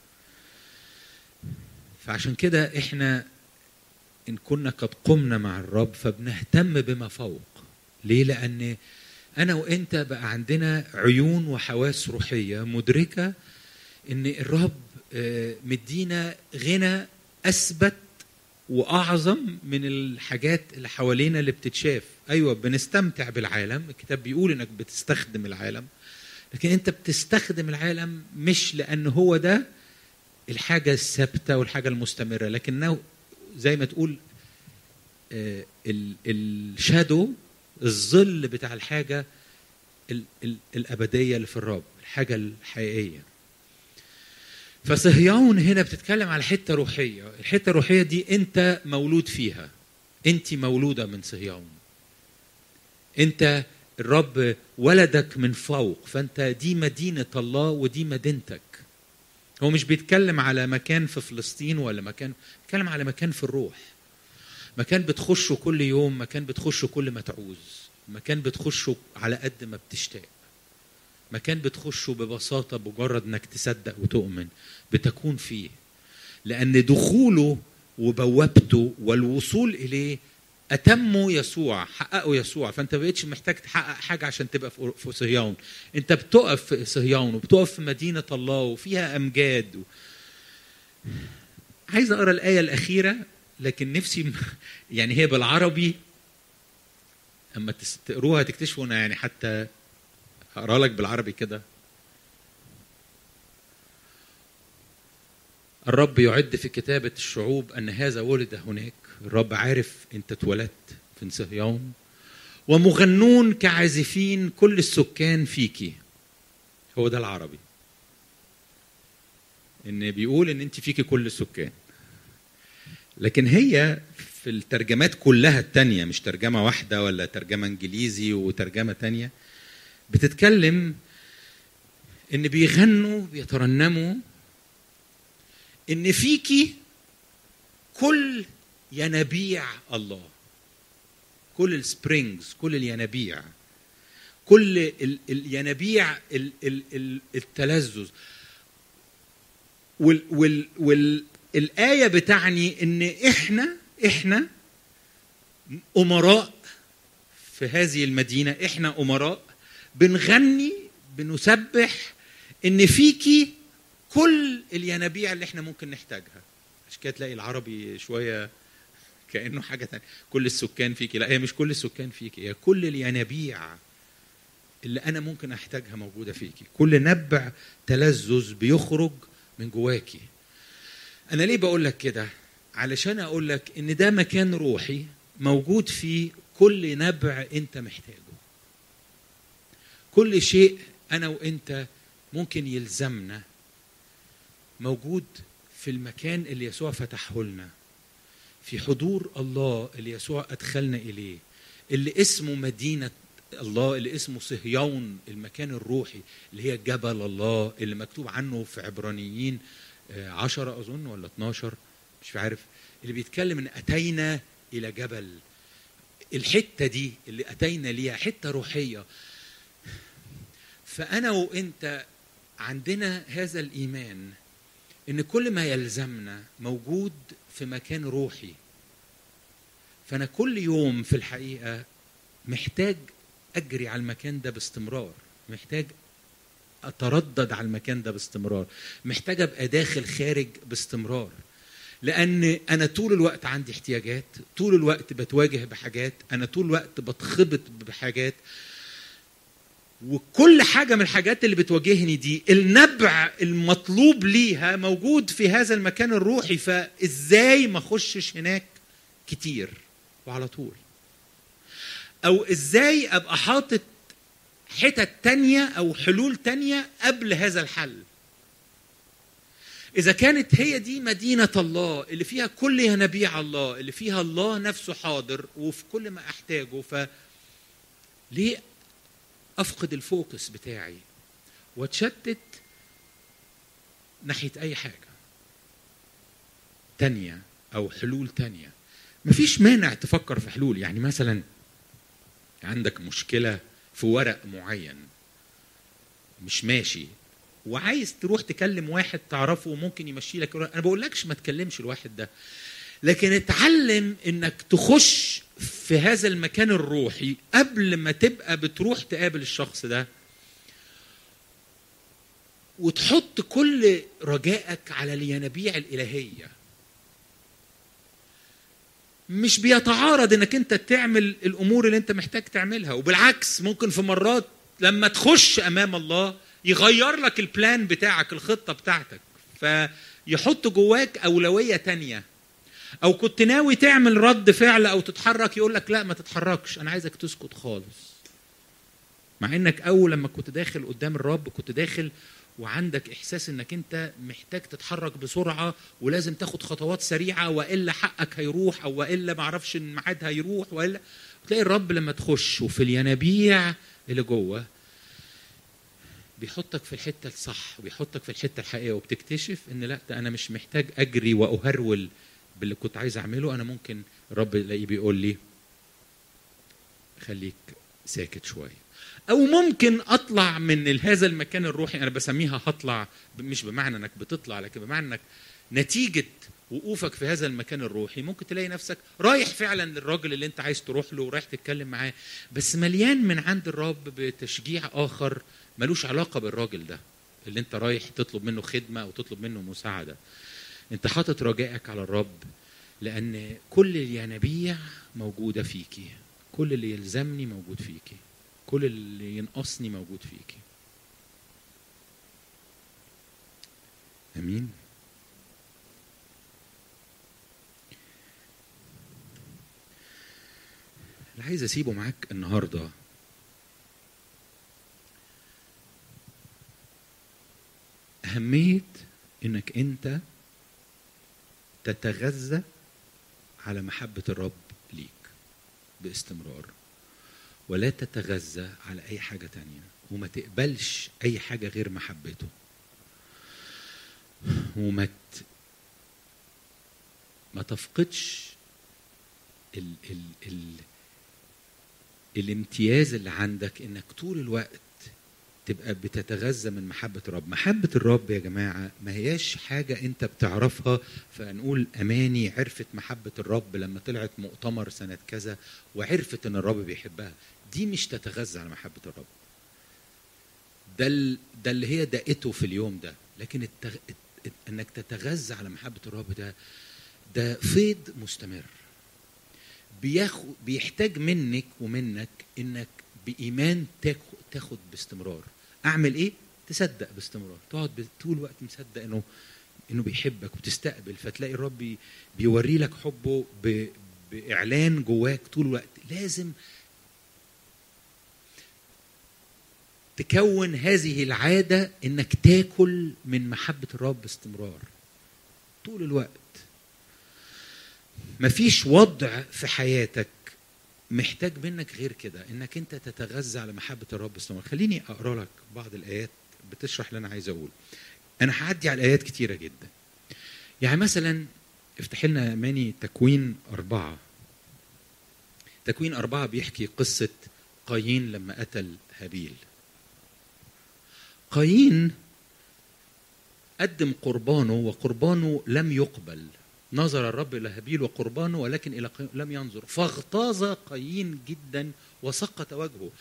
فعشان كده احنا ان كنا قد قمنا مع الرب فبنهتم بما فوق ليه لان انا وانت بقى عندنا عيون وحواس روحيه مدركه ان الرب آه، مدينا غنى اثبت واعظم من الحاجات اللي حوالينا اللي بتتشاف ايوه بنستمتع بالعالم الكتاب بيقول انك بتستخدم العالم لكن انت بتستخدم العالم مش لان هو ده الحاجه الثابته والحاجه المستمره لكنه زي ما تقول آه، ال- الشادو الظل بتاع الحاجه ال- ال- الابديه اللي في الرب الحاجه الحقيقيه فصهيون هنا بتتكلم على حته روحيه الحته الروحيه دي انت مولود فيها انت مولوده من صهيون انت الرب ولدك من فوق فانت دي مدينه الله ودي مدينتك هو مش بيتكلم على مكان في فلسطين ولا مكان بيتكلم على مكان في الروح مكان بتخشه كل يوم مكان بتخشه كل ما تعوز مكان بتخشه على قد ما بتشتاق مكان بتخشه ببساطة بمجرد انك تصدق وتؤمن بتكون فيه لأن دخوله وبوابته والوصول إليه أتموا يسوع حققوا يسوع فأنت ما بقتش محتاج تحقق حاجة عشان تبقى في في صهيون أنت بتقف في صهيون وبتقف في مدينة الله وفيها أمجاد و... عايز أقرأ الآية الأخيرة لكن نفسي يعني هي بالعربي اما تس- تقروها تكتشفوا انا يعني حتى هقرا لك بالعربي كده الرب يعد في كتابة الشعوب أن هذا ولد هناك الرب عارف أنت اتولدت في صهيون ومغنون كعازفين كل السكان فيكي هو ده العربي ان بيقول ان انت فيكي كل السكان لكن هي في الترجمات كلها التانية مش ترجمة واحدة ولا ترجمة انجليزي وترجمة تانية بتتكلم ان بيغنوا بيترنموا ان فيكي كل ينابيع الله كل السبرينجز كل الينابيع كل ال- الينابيع ال- ال- ال- التلذذ وال وال وال الآية بتعني إن إحنا إحنا أمراء في هذه المدينة إحنا أمراء بنغني بنسبح إن فيكي كل الينابيع اللي إحنا ممكن نحتاجها عشان كده تلاقي العربي شوية كأنه حاجة تانية كل السكان فيكي لا هي مش كل السكان فيكي هي كل الينابيع اللي أنا ممكن أحتاجها موجودة فيكي كل نبع تلذذ بيخرج من جواكي انا ليه بقول لك كده علشان اقول لك ان ده مكان روحي موجود فيه كل نبع انت محتاجه كل شيء انا وانت ممكن يلزمنا موجود في المكان اللي يسوع فتحه لنا في حضور الله اللي يسوع ادخلنا اليه اللي اسمه مدينه الله اللي اسمه صهيون المكان الروحي اللي هي جبل الله اللي مكتوب عنه في عبرانيين آه، عشرة أظن ولا 12 مش عارف اللي بيتكلم إن أتينا إلى جبل الحتة دي اللي أتينا ليها حتة روحية فأنا وأنت عندنا هذا الإيمان إن كل ما يلزمنا موجود في مكان روحي فأنا كل يوم في الحقيقة محتاج أجري على المكان ده باستمرار محتاج اتردد على المكان ده باستمرار محتاج ابقى داخل خارج باستمرار لان انا طول الوقت عندي احتياجات طول الوقت بتواجه بحاجات انا طول الوقت بتخبط بحاجات وكل حاجه من الحاجات اللي بتواجهني دي النبع المطلوب ليها موجود في هذا المكان الروحي فازاي ما اخشش هناك كتير وعلى طول او ازاي ابقى حاطط حتت تانية أو حلول تانية قبل هذا الحل إذا كانت هي دي مدينة الله اللي فيها كل ينابيع الله اللي فيها الله نفسه حاضر وفي كل ما أحتاجه ف ليه أفقد الفوكس بتاعي واتشتت ناحية أي حاجة تانية أو حلول تانية مفيش مانع تفكر في حلول يعني مثلا عندك مشكلة في ورق معين مش ماشي وعايز تروح تكلم واحد تعرفه وممكن يمشي لك انا بقولكش ما تكلمش الواحد ده لكن اتعلم انك تخش في هذا المكان الروحي قبل ما تبقى بتروح تقابل الشخص ده وتحط كل رجائك على الينابيع الالهيه مش بيتعارض انك انت تعمل الامور اللي انت محتاج تعملها وبالعكس ممكن في مرات لما تخش امام الله يغير لك البلان بتاعك الخطه بتاعتك فيحط جواك اولويه تانية او كنت ناوي تعمل رد فعل او تتحرك يقول لك لا ما تتحركش انا عايزك تسكت خالص مع انك اول لما كنت داخل قدام الرب كنت داخل وعندك احساس انك انت محتاج تتحرك بسرعه ولازم تاخد خطوات سريعه والا حقك هيروح او والا ما اعرفش الميعاد هيروح والا تلاقي الرب لما تخش وفي الينابيع اللي جوه بيحطك في الحته الصح وبيحطك في الحته الحقيقيه وبتكتشف ان لا ده انا مش محتاج اجري واهرول باللي كنت عايز اعمله انا ممكن الرب الاقيه بيقول لي خليك ساكت شويه او ممكن اطلع من هذا المكان الروحي انا بسميها هطلع مش بمعنى انك بتطلع لكن بمعنى انك نتيجه وقوفك في هذا المكان الروحي ممكن تلاقي نفسك رايح فعلا للراجل اللي انت عايز تروح له ورايح تتكلم معاه بس مليان من عند الرب بتشجيع اخر ملوش علاقه بالراجل ده اللي انت رايح تطلب منه خدمه او تطلب منه مساعده انت حاطط رجائك على الرب لان كل الينابيع موجوده فيكي كل اللي يلزمني موجود فيكي كل اللي ينقصني موجود فيكي امين اللي عايز اسيبه معاك النهارده اهميه انك انت تتغذى على محبه الرب ليك باستمرار ولا تتغذى على اي حاجه تانية وما تقبلش اي حاجه غير محبته وما ت... ما تفقدش ال... ال... ال... الامتياز اللي عندك انك طول الوقت تبقى بتتغذى من محبة الرب محبة الرب يا جماعة ما هياش حاجة انت بتعرفها فنقول اماني عرفت محبة الرب لما طلعت مؤتمر سنة كذا وعرفت ان الرب بيحبها دي مش تتغذى على محبة الرب ده ال... ده اللي هي دقته في اليوم ده لكن التغ... انك تتغذى على محبة الرب ده ده فيض مستمر بياخد بيحتاج منك ومنك انك بايمان تاخد تاخد باستمرار اعمل ايه تصدق باستمرار تقعد طول الوقت مصدق انه انه بيحبك وتستقبل فتلاقي الرب بيوري لك حبه ب... باعلان جواك طول الوقت لازم تكون هذه العاده انك تاكل من محبه الرب باستمرار طول الوقت مفيش وضع في حياتك محتاج منك غير كده انك انت تتغذى على محبه الرب باستمرار خليني اقرا لك بعض الايات بتشرح اللي انا عايز اقوله انا هعدي على ايات كتيره جدا يعني مثلا افتح لنا ماني تكوين أربعة تكوين أربعة بيحكي قصة قايين لما قتل هابيل قايين قدم قربانه وقربانه لم يقبل نظر الرب الى هابيل وقربانه ولكن الى قايين لم ينظر فاغتاظ قايين جدا وسقط وجهه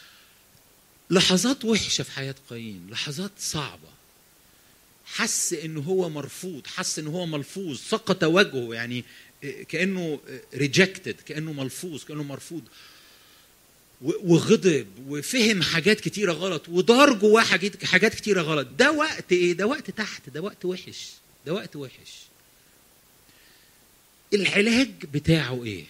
لحظات وحشه في حياه قايين لحظات صعبه حس ان هو مرفوض حس ان هو ملفوظ سقط وجهه يعني كانه ريجكتد كانه ملفوظ كانه مرفوض وغضب وفهم حاجات كتيرة غلط ودار جواه حاجات حاجات كتيرة غلط ده وقت ايه ده وقت تحت ده وقت وحش ده وقت وحش العلاج بتاعه ايه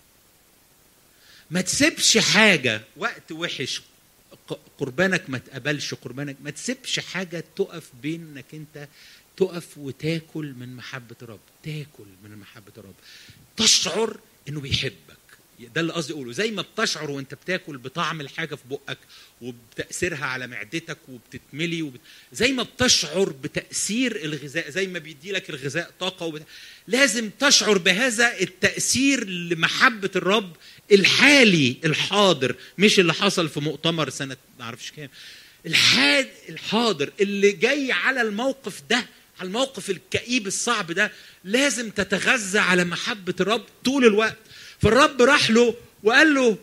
ما تسيبش حاجة وقت وحش قربانك ما تقبلش قربانك ما تسيبش حاجة تقف بينك انت تقف وتاكل من محبة الرب تاكل من محبة الرب تشعر انه بيحبك ده اللي قصدي اقوله زي ما بتشعر وانت بتاكل بطعم الحاجه في بقك وبتاثيرها على معدتك وبتتملي وبت... زي ما بتشعر بتاثير الغذاء زي ما بيدي لك الغذاء طاقه وبت... لازم تشعر بهذا التاثير لمحبه الرب الحالي الحاضر مش اللي حصل في مؤتمر سنه ما اعرفش كام الحاد الحاضر اللي جاي على الموقف ده على الموقف الكئيب الصعب ده لازم تتغذى على محبه الرب طول الوقت فالرب راح له وقال له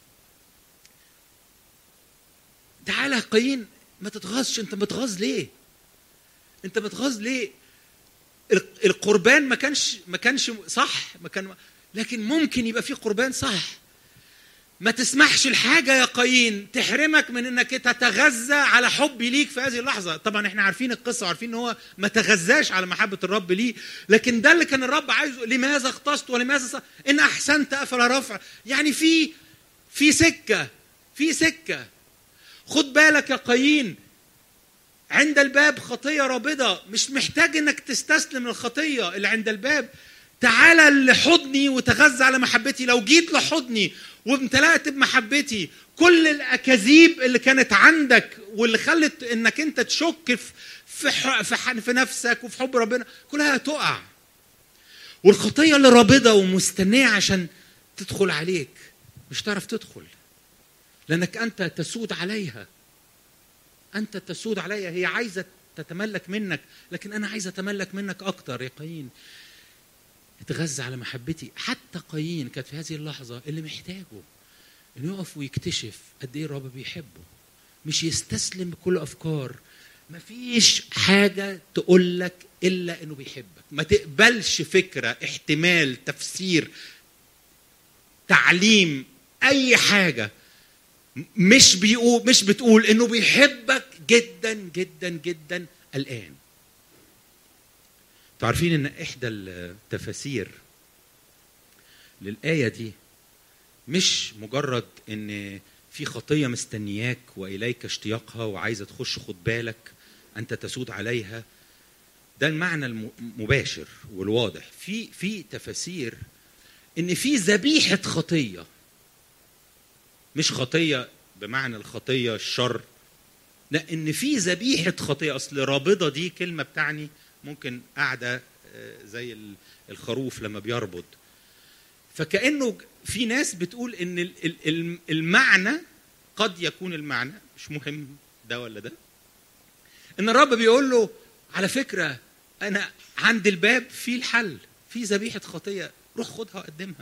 تعالى يا قايين ما تتغاظش انت متغاظ ليه انت متغاظ ليه القربان ما كانش ما كانش صح ما كان لكن ممكن يبقى في قربان صح ما تسمحش الحاجه يا قايين تحرمك من انك تتغذى على حبي ليك في هذه اللحظه طبعا احنا عارفين القصه وعارفين ان هو ما تغذاش على محبه الرب ليه لكن ده اللي كان الرب عايزه لماذا اختصت ولماذا صح؟ ان احسنت افلا رفع يعني في في سكه في سكه خد بالك يا قايين عند الباب خطيه رابضه مش محتاج انك تستسلم للخطيه اللي عند الباب تعالى لحضني وتغذى على محبتي لو جيت لحضني وامتلأت بمحبتي كل الاكاذيب اللي كانت عندك واللي خلت انك انت تشك في في في نفسك وفي حب ربنا كلها هتقع والخطيه اللي رابضه ومستنيه عشان تدخل عليك مش تعرف تدخل لانك انت تسود عليها انت تسود عليها هي عايزه تتملك منك لكن انا عايز اتملك منك اكتر يا قايين اتغذى على محبتي حتى قايين كانت في هذه اللحظه اللي محتاجه انه يقف ويكتشف قد ايه الرب بيحبه مش يستسلم بكل افكار مفيش حاجه تقول لك الا انه بيحبك ما تقبلش فكره احتمال تفسير تعليم اي حاجه مش بيقول مش بتقول انه بيحبك جدا جدا جدا الان تعرفين ان احدى التفاسير للايه دي مش مجرد ان في خطيه مستنياك واليك اشتياقها وعايزه تخش خد بالك انت تسود عليها ده المعنى المباشر والواضح في في تفاسير ان في ذبيحه خطيه مش خطيه بمعنى الخطيه الشر لا ان في ذبيحه خطيه اصل رابضه دي كلمه بتعني ممكن قاعده زي الخروف لما بيربض فكانه في ناس بتقول ان المعنى قد يكون المعنى مش مهم ده ولا ده ان الرب بيقول له على فكره انا عند الباب في الحل في ذبيحه خطيه روح خدها وقدمها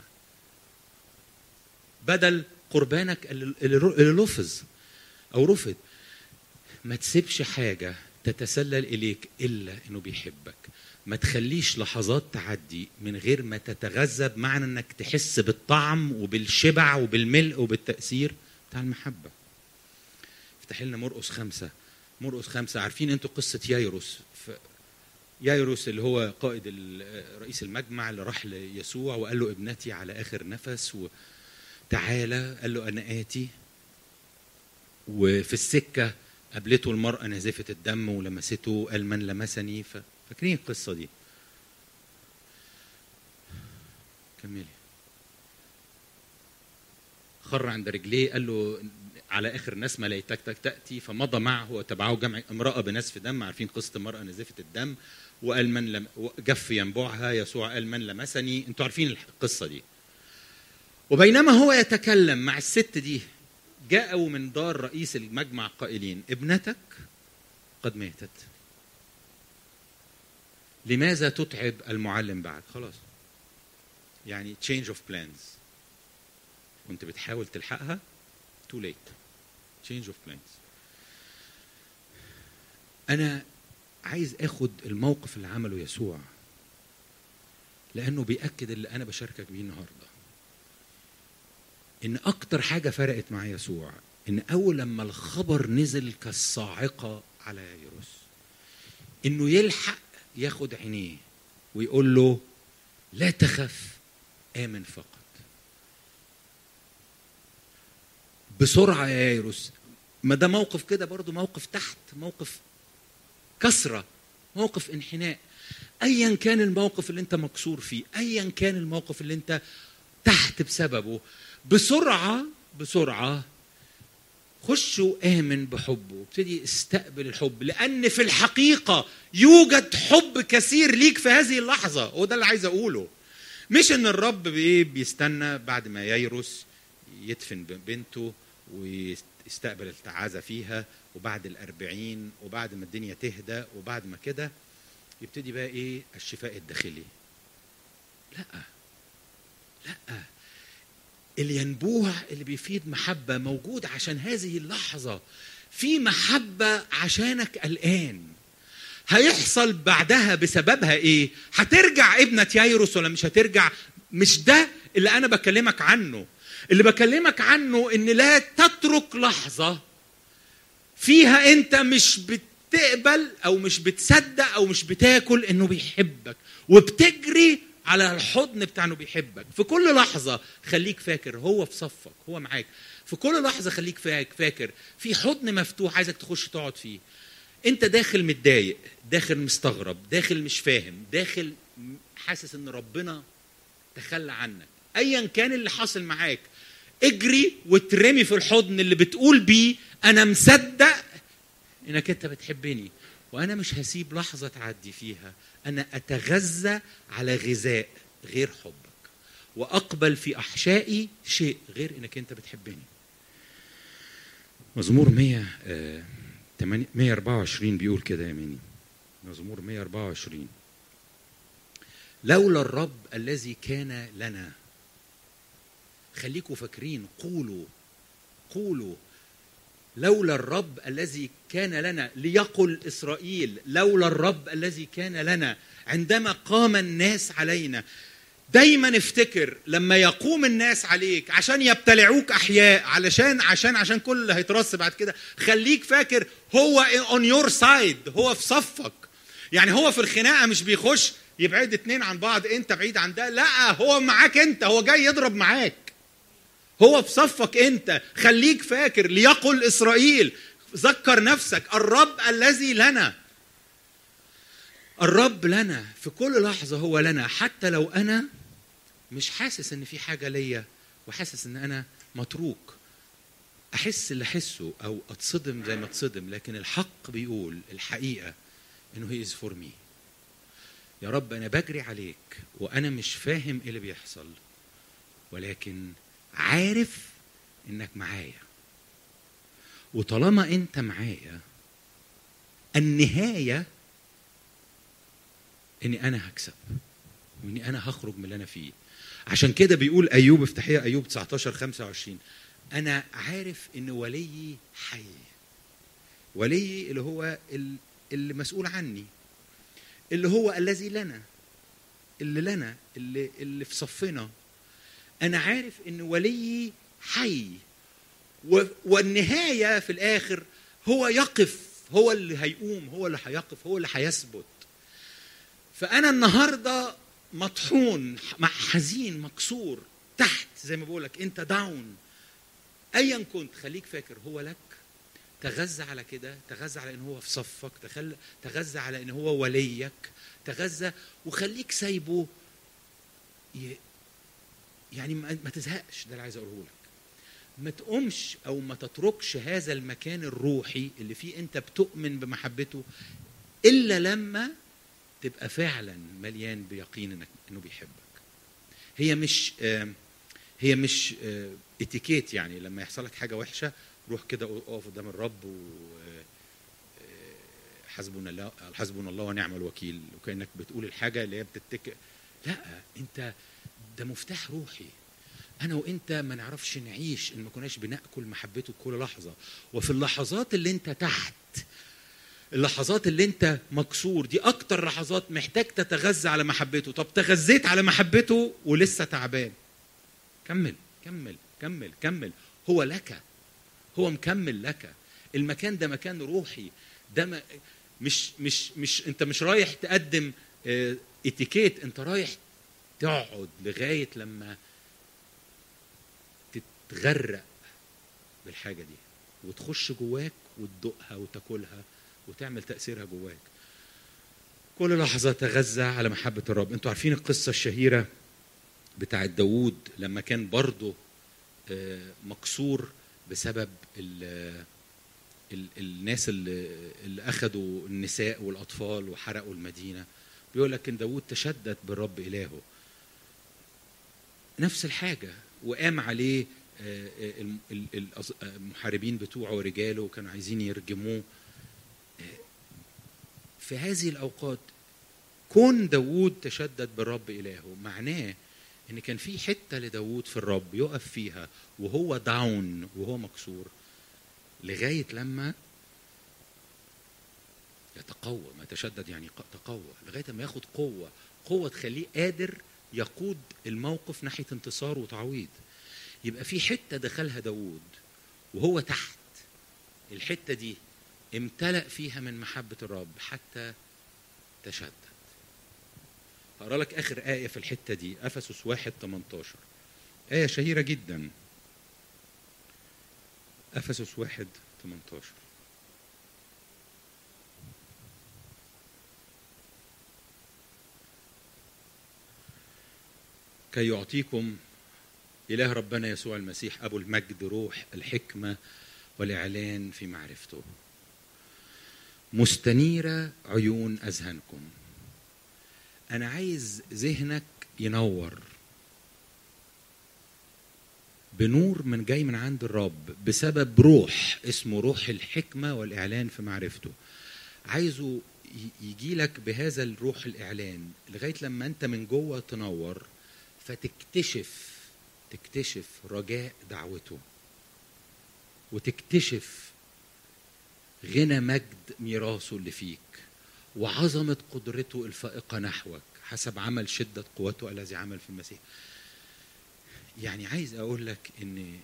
بدل قربانك اللي لفظ او رفض ما تسيبش حاجه تتسلل اليك الا انه بيحبك ما تخليش لحظات تعدي من غير ما تتغذى بمعنى انك تحس بالطعم وبالشبع وبالملء وبالتاثير بتاع المحبه افتح لنا مرقس خمسه مرقس خمسه عارفين انتوا قصه يايروس يايروس اللي هو قائد رئيس المجمع اللي راح ليسوع وقال له ابنتي على اخر نفس وتعالى قال له انا اتي وفي السكه قابلته المراه نازفه الدم ولمسته قال من لمسني فاكرين القصه دي كملي خر عند رجليه قال له على اخر نسمه ليتك تاتي فمضى معه وتبعه جمع امراه بنسف دم عارفين قصه المراه نزفه الدم وقال من لم جف ينبوعها يسوع قال من لمسني انتوا عارفين القصه دي وبينما هو يتكلم مع الست دي جاءوا من دار رئيس المجمع قائلين ابنتك قد ماتت لماذا تتعب المعلم بعد خلاص يعني change of plans كنت بتحاول تلحقها too late change of plans انا عايز اخد الموقف اللي عمله يسوع لانه بياكد اللي انا بشاركك بيه النهارده ان اكتر حاجه فرقت مع يسوع ان اول لما الخبر نزل كالصاعقه على ييروس انه يلحق ياخد عينيه ويقول له لا تخف امن فقط بسرعه يا ييروس ما ده موقف كده برضو موقف تحت موقف كسره موقف انحناء ايا كان الموقف اللي انت مكسور فيه ايا كان الموقف اللي انت تحت بسببه بسرعه بسرعه خش وامن بحبه وابتدي استقبل الحب لان في الحقيقه يوجد حب كثير ليك في هذه اللحظه وده اللي عايز اقوله مش ان الرب بايه بيستنى بعد ما ييروس يدفن بنته ويستقبل التعازة فيها وبعد الأربعين وبعد ما الدنيا تهدى وبعد ما كده يبتدي بقى إيه الشفاء الداخلي لا لا الينبوع اللي بيفيد محبة موجود عشان هذه اللحظة في محبة عشانك الآن هيحصل بعدها بسببها ايه هترجع ابنة يايروس ولا مش هترجع مش ده اللي انا بكلمك عنه اللي بكلمك عنه ان لا تترك لحظة فيها انت مش بتقبل او مش بتصدق او مش بتاكل انه بيحبك وبتجري على الحضن بتاع انه بيحبك في كل لحظة خليك فاكر هو في صفك هو معاك في كل لحظة خليك فاكر في حضن مفتوح عايزك تخش تقعد فيه انت داخل متضايق داخل مستغرب داخل مش فاهم داخل حاسس ان ربنا تخلى عنك ايا كان اللي حاصل معاك اجري وترمي في الحضن اللي بتقول بيه انا مصدق انك انت بتحبني وانا مش هسيب لحظه تعدي فيها انا اتغذى على غذاء غير حبك واقبل في احشائي شيء غير انك انت بتحبني مزمور 100 آه، 124 بيقول كده يا ميني مزمور 124 لولا الرب الذي كان لنا خليكوا فاكرين قولوا قولوا لولا الرب الذي كان لنا ليقل اسرائيل لولا الرب الذي كان لنا عندما قام الناس علينا دايما افتكر لما يقوم الناس عليك عشان يبتلعوك احياء علشان عشان عشان كل اللي هيترص بعد كده خليك فاكر هو اون يور سايد هو في صفك يعني هو في الخناقه مش بيخش يبعد اتنين عن بعض انت بعيد عن ده لا هو معاك انت هو جاي يضرب معاك هو في صفك انت خليك فاكر ليقل اسرائيل ذكر نفسك الرب الذي لنا الرب لنا في كل لحظة هو لنا حتى لو أنا مش حاسس إن في حاجة ليا وحاسس إن أنا متروك أحس اللي أحسه أو أتصدم زي ما أتصدم لكن الحق بيقول الحقيقة إنه هي إز فور مي يا رب أنا بجري عليك وأنا مش فاهم إيه اللي بيحصل ولكن عارف إنك معايا وطالما أنت معايا النهايه اني انا هكسب واني انا هخرج من اللي انا فيه عشان كده بيقول ايوب افتحيها ايوب 19 25 انا عارف ان وليي حي وليي اللي هو اللي مسؤول عني اللي هو الذي لنا اللي لنا اللي اللي في صفنا انا عارف ان وليي حي والنهايه في الاخر هو يقف هو اللي هيقوم هو اللي هيقف هو اللي هيثبت فانا النهارده مطحون حزين مكسور تحت زي ما بقولك انت داون ايا كنت خليك فاكر هو لك تغذى على كده تغذى على ان هو في صفك تخل... تغذى على ان هو وليك تغذى وخليك سايبه ي... يعني ما تزهقش ده اللي عايز اقوله لك ما تقومش او ما تتركش هذا المكان الروحي اللي فيه انت بتؤمن بمحبته الا لما تبقى فعلا مليان بيقين انك انه بيحبك هي مش هي مش اتيكيت يعني لما يحصل لك حاجه وحشه روح كده اقف قدام الرب و حسبنا الله حسبنا الله ونعم الوكيل وكانك بتقول الحاجه اللي هي بتتك لا انت ده مفتاح روحي انا وانت ما نعرفش نعيش ان ما كناش بناكل محبته كل لحظه وفي اللحظات اللي انت تحت اللحظات اللي انت مكسور دي اكتر لحظات محتاج تتغذى على محبته طب تغذيت على محبته ولسه تعبان كمل كمل كمل كمل هو لك هو مكمل لك المكان ده مكان روحي ده م... مش مش مش انت مش رايح تقدم اه اتيكيت انت رايح تقعد لغايه لما تتغرق بالحاجه دي وتخش جواك وتدوقها وتاكلها وتعمل تأثيرها جواك كل لحظة تغذى على محبة الرب انتوا عارفين القصة الشهيرة بتاعت داوود لما كان برضه مكسور بسبب ال ال الناس اللي, اللي أخذوا النساء والأطفال وحرقوا المدينة بيقول لك إن داوود تشدد بالرب إلهه نفس الحاجة وقام عليه المحاربين بتوعه ورجاله وكانوا عايزين يرجموه في هذه الأوقات كون داوود تشدد بالرب إلهه معناه إن كان في حتة لداوود في الرب يقف فيها وهو داون وهو مكسور لغاية لما يتقوى ما تشدد يعني تقوى لغاية ما ياخد قوة قوة تخليه قادر يقود الموقف ناحية انتصار وتعويض يبقى في حتة دخلها داوود وهو تحت الحتة دي امتلأ فيها من محبة الرب حتى تشدد هقرا لك آخر آية في الحتة دي أفسس واحد 18 آية شهيرة جدا أفسس واحد 18 كي يعطيكم إله ربنا يسوع المسيح أبو المجد روح الحكمة والإعلان في معرفته مستنيرة عيون أذهانكم انا عايز ذهنك ينور بنور من جاي من عند الرب بسبب روح اسمه روح الحكمه والاعلان في معرفته عايزه يجي لك بهذا الروح الاعلان لغايه لما انت من جوه تنور فتكتشف تكتشف رجاء دعوته وتكتشف غنى مجد ميراثه اللي فيك وعظمة قدرته الفائقة نحوك حسب عمل شدة قوته الذي عمل في المسيح يعني عايز أقول لك إن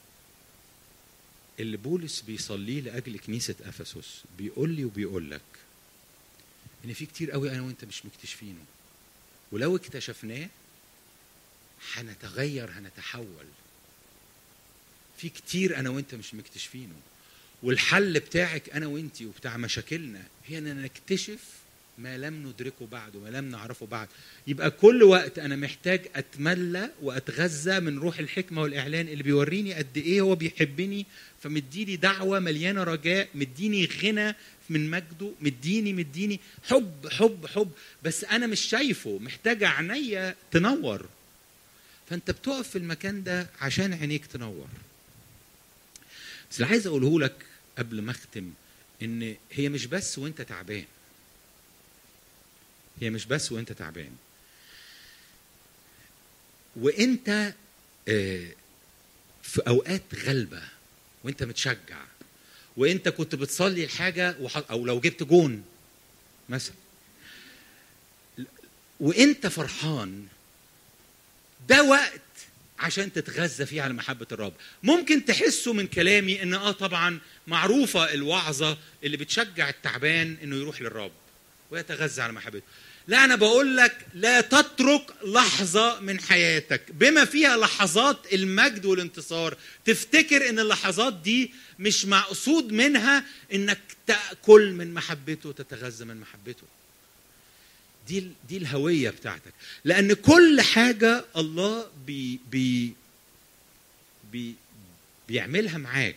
اللي بولس بيصليه لأجل كنيسة أفسس بيقول لي وبيقول لك إن في كتير قوي أنا وأنت مش مكتشفينه ولو اكتشفناه هنتغير هنتحول في كتير انا وانت مش مكتشفينه والحل بتاعك انا وانت وبتاع مشاكلنا هي ان نكتشف ما لم ندركه بعد وما لم نعرفه بعد يبقى كل وقت انا محتاج اتملى واتغذى من روح الحكمه والاعلان اللي بيوريني قد ايه هو بيحبني فمديني دعوه مليانه رجاء مديني غنى من مجده مديني مديني حب حب حب بس انا مش شايفه محتاجه عينيا تنور فانت بتقف في المكان ده عشان عينيك تنور بس اللي عايز اقوله لك قبل ما اختم ان هي مش بس وانت تعبان هي مش بس وانت تعبان وانت آه، في اوقات غلبه وانت متشجع وانت كنت بتصلي الحاجه وح- او لو جبت جون مثلا وانت فرحان ده وقت عشان تتغذى فيه على محبة الرب ممكن تحسوا من كلامي ان اه طبعا معروفة الوعظة اللي بتشجع التعبان انه يروح للرب ويتغذى على محبته لا انا بقول لك لا تترك لحظة من حياتك بما فيها لحظات المجد والانتصار تفتكر ان اللحظات دي مش مقصود منها انك تأكل من محبته وتتغذى من محبته دي ال- دي الهويه بتاعتك لان كل حاجه الله بي بي بي بيعملها معاك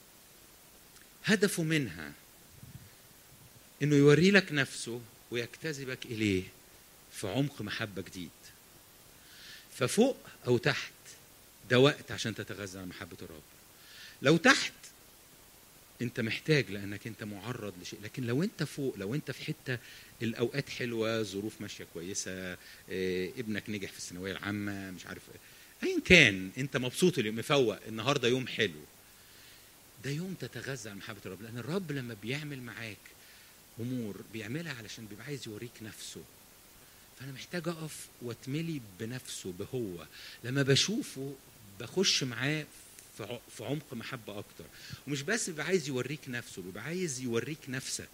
هدفه منها انه يوري لك نفسه ويجتذبك اليه في عمق محبه جديد ففوق او تحت ده وقت عشان تتغذى على محبه الرب لو تحت انت محتاج لانك انت معرض لشيء لكن لو انت فوق لو انت في حته الاوقات حلوه ظروف ماشيه كويسه اه ابنك نجح في الثانويه العامه مش عارف إيه. ايا كان انت مبسوط اليوم مفوق النهارده يوم حلو ده يوم تتغذى على محبه الرب لان الرب لما بيعمل معاك امور بيعملها علشان بيبقى عايز يوريك نفسه فانا محتاج اقف واتملي بنفسه بهو لما بشوفه بخش معاه في ع- في عمق محبه اكتر ومش بس بيبقى عايز يوريك نفسه بيبقى عايز يوريك نفسك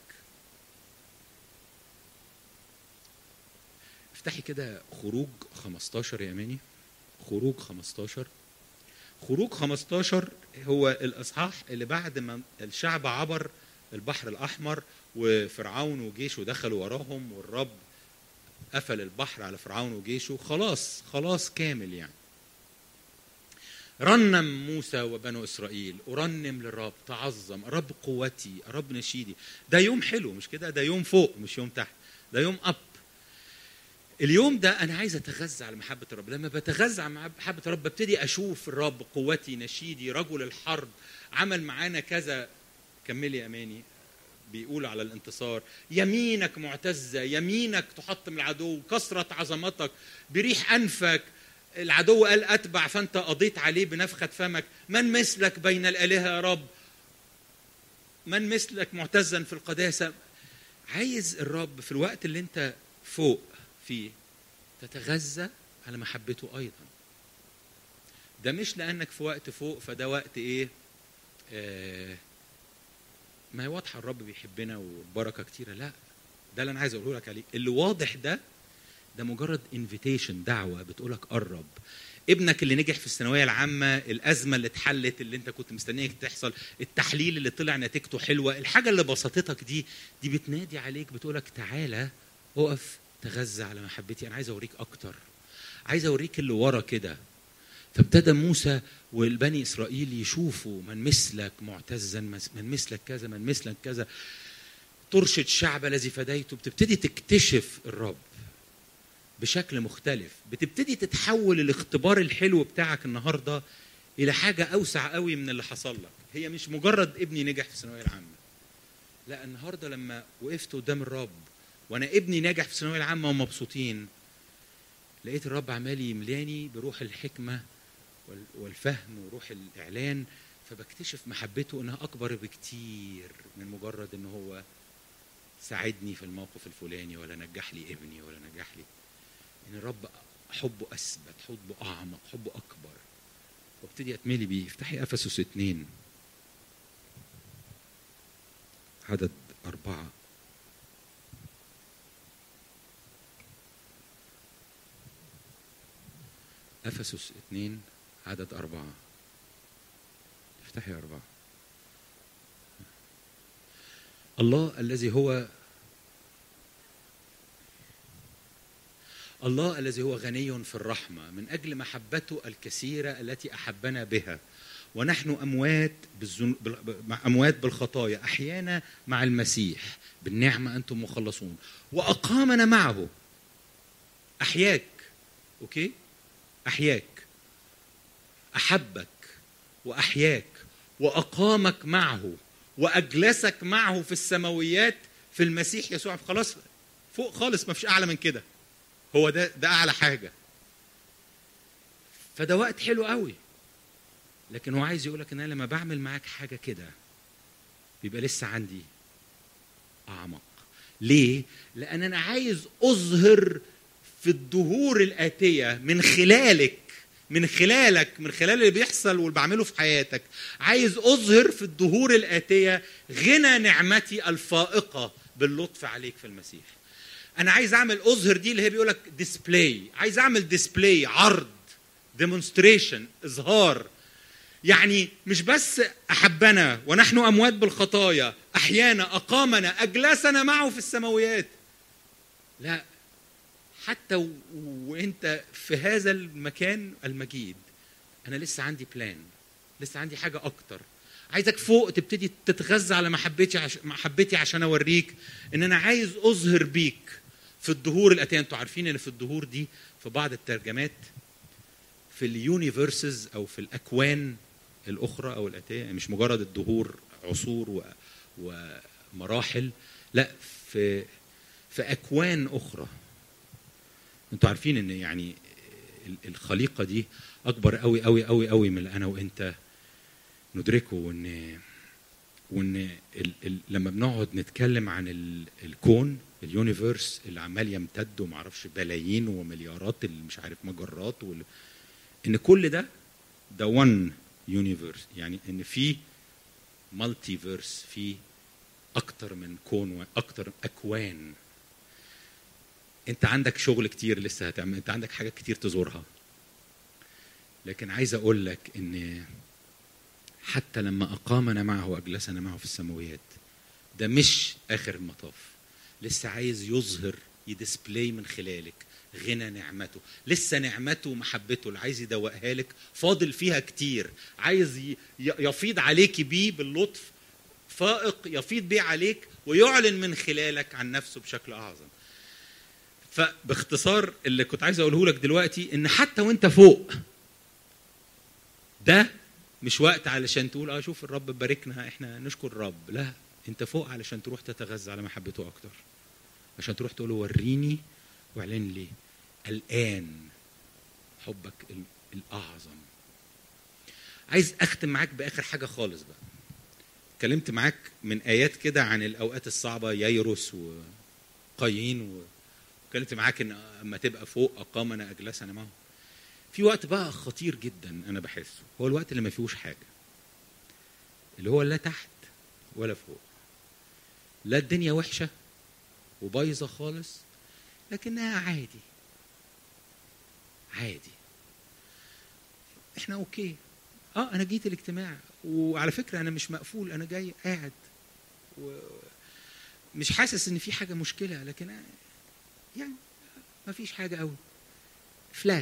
افتحي كده خروج 15 يا ماني خروج 15 خروج 15 هو الاصحاح اللي بعد ما الشعب عبر البحر الاحمر وفرعون وجيشه دخلوا وراهم والرب قفل البحر على فرعون وجيشه خلاص خلاص كامل يعني رنم موسى وبنو اسرائيل ارنم للرب تعظم رب قوتي رب نشيدي ده يوم حلو مش كده ده يوم فوق مش يوم تحت ده يوم اب اليوم ده انا عايز اتغذى على محبه الرب لما بتغذى على محبه الرب ببتدي اشوف الرب قوتي نشيدي رجل الحرب عمل معانا كذا كملي يا اماني بيقول على الانتصار يمينك معتزه يمينك تحطم العدو كثره عظمتك بريح انفك العدو قال اتبع فانت قضيت عليه بنفخه فمك من مثلك بين الالهه يا رب من مثلك معتزا في القداسه عايز الرب في الوقت اللي انت فوق فيه تتغذى على محبته ايضا ده مش لانك في وقت فوق فده وقت ايه آه ما هي واضحه الرب بيحبنا وبركه كتيره لا ده اللي انا عايز اقوله لك عليه اللي واضح ده ده مجرد انفيتيشن دعوه بتقولك قرب ابنك اللي نجح في الثانويه العامه الازمه اللي اتحلت اللي انت كنت مستنيك تحصل التحليل اللي طلع نتيجته حلوه الحاجه اللي بسطتك دي دي بتنادي عليك بتقولك تعالى اقف تغذى على محبتي انا عايز اوريك اكتر عايز اوريك اللي ورا كده فابتدى موسى والبني اسرائيل يشوفوا من مثلك معتزا من مثلك كذا من مثلك كذا ترشد شعب الذي فديته بتبتدي تكتشف الرب بشكل مختلف بتبتدي تتحول الاختبار الحلو بتاعك النهارده الى حاجه اوسع قوي من اللي حصل لك هي مش مجرد ابني نجح في الثانويه العامه لا النهارده لما وقفت قدام الرب وانا ابني ناجح في الثانويه العامه ومبسوطين لقيت الرب عمال يملاني بروح الحكمه وال- والفهم وروح الاعلان فبكتشف محبته انها اكبر بكتير من مجرد ان هو ساعدني في الموقف الفلاني ولا نجح لي ابني ولا نجح لي ان الرب حبه اثبت حبه اعمق حبه اكبر وابتدي اتملي بيه افتحي افسس اتنين عدد اربعه افسس اتنين عدد اربعه افتحي اربعه الله الذي هو الله الذي هو غني في الرحمة من أجل محبته الكثيرة التي أحبنا بها ونحن أموات بالزن... بال... مع- أموات بالخطايا أحيانا مع المسيح بالنعمة أنتم مخلصون وأقامنا معه أحياك أوكي أحياك أحبك وأحياك وأقامك معه وأجلسك معه في السماويات في المسيح يسوع خلاص فوق خالص ما فيش أعلى من كده هو ده ده اعلى حاجه فده وقت حلو قوي لكن هو عايز يقولك ان انا لما بعمل معاك حاجه كده بيبقى لسه عندي اعمق ليه لان انا عايز اظهر في الدهور الاتيه من خلالك من خلالك من خلال اللي بيحصل واللي بعمله في حياتك عايز اظهر في الدهور الاتيه غنى نعمتي الفائقه باللطف عليك في المسيح انا عايز اعمل اظهر دي اللي هي بيقول لك ديسبلاي عايز اعمل ديسبلاي عرض ديمونستريشن اظهار يعني مش بس احبنا ونحن اموات بالخطايا احيانا اقامنا اجلسنا معه في السماويات لا حتى و... وانت في هذا المكان المجيد انا لسه عندي بلان لسه عندي حاجه اكتر عايزك فوق تبتدي تتغذى على محبتي عش... محبتي عشان اوريك ان انا عايز اظهر بيك في الدهور الاتيه انتوا عارفين ان في الدهور دي في بعض الترجمات في اليونيفرسز او في الاكوان الاخرى او الاتيه يعني مش مجرد الدهور عصور و... ومراحل لا في في اكوان اخرى انتوا عارفين ان يعني ال- الخليقه دي اكبر قوي قوي قوي قوي من اللي انا وانت ندركه وان وان ال ال لما بنقعد نتكلم عن ال الكون اليونيفرس اللي عمال يمتد ومعرفش بلايين ومليارات اللي مش عارف مجرات وال... ان كل ده ده وان يونيفرس يعني ان في مالتي فيرس في اكتر من كون واكتر اكوان انت عندك شغل كتير لسه هتعمل انت عندك حاجات كتير تزورها لكن عايز اقول لك ان حتى لما اقامنا معه واجلسنا معه في السماويات ده مش اخر المطاف لسه عايز يظهر يديسبلاي من خلالك غنى نعمته لسه نعمته ومحبته اللي عايز يدوقها لك فاضل فيها كتير عايز ي- ي- يفيض عليك بيه باللطف فائق يفيض بيه عليك ويعلن من خلالك عن نفسه بشكل اعظم فباختصار اللي كنت عايز اقوله لك دلوقتي ان حتى وانت فوق ده مش وقت علشان تقول اه شوف الرب باركنا احنا نشكر الرب لا انت فوق علشان تروح تتغذى على محبته اكتر عشان تروح تقول له وريني واعلن لي الان حبك ال- الاعظم عايز اختم معاك باخر حاجه خالص بقى اتكلمت معاك من ايات كده عن الاوقات الصعبه ييروس وقايين واتكلمت معاك ان اما تبقى فوق اقامنا اجلسنا معه في وقت بقى خطير جدا انا بحسه هو الوقت اللي ما فيهوش حاجه اللي هو لا تحت ولا فوق لا الدنيا وحشه وبايظه خالص لكنها عادي عادي احنا اوكي اه انا جيت الاجتماع وعلى فكره انا مش مقفول انا جاي قاعد و... مش حاسس ان في حاجه مشكله لكن أنا- يعني ما فيش حاجه قوي فلات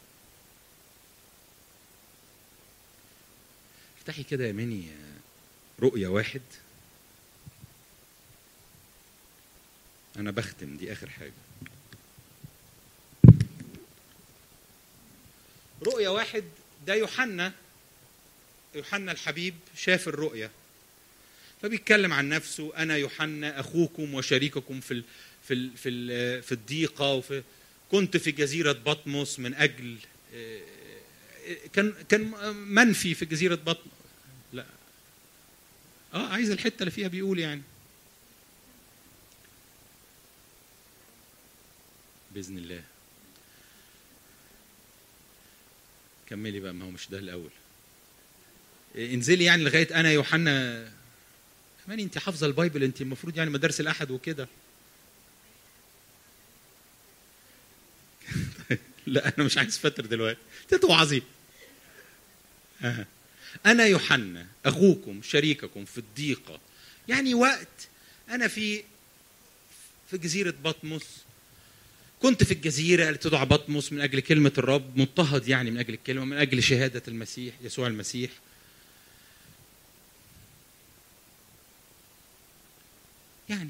افتحي كده يا مني رؤية واحد أنا بختم دي آخر حاجة رؤية واحد ده يوحنا يوحنا الحبيب شاف الرؤية فبيتكلم عن نفسه أنا يوحنا أخوكم وشريككم في ال في ال في ال في الضيقة وفي كنت في جزيرة بطمس من أجل كان كان منفي في جزيرة بطمس لا اه عايز الحتة اللي فيها بيقول يعني بإذن الله كملي بقى ما هو مش ده الأول انزلي يعني لغاية أنا يوحنا ماني أنت حافظة البايبل أنت المفروض يعني مدارس الأحد وكده لا أنا مش عايز فتر دلوقتي تتوعظي آه. أنا يوحنا أخوكم شريككم في الضيقة يعني وقت أنا في في جزيرة بطمس كنت في الجزيرة اللي تدعى بطمس من أجل كلمة الرب مضطهد يعني من أجل الكلمة من أجل شهادة المسيح يسوع المسيح يعني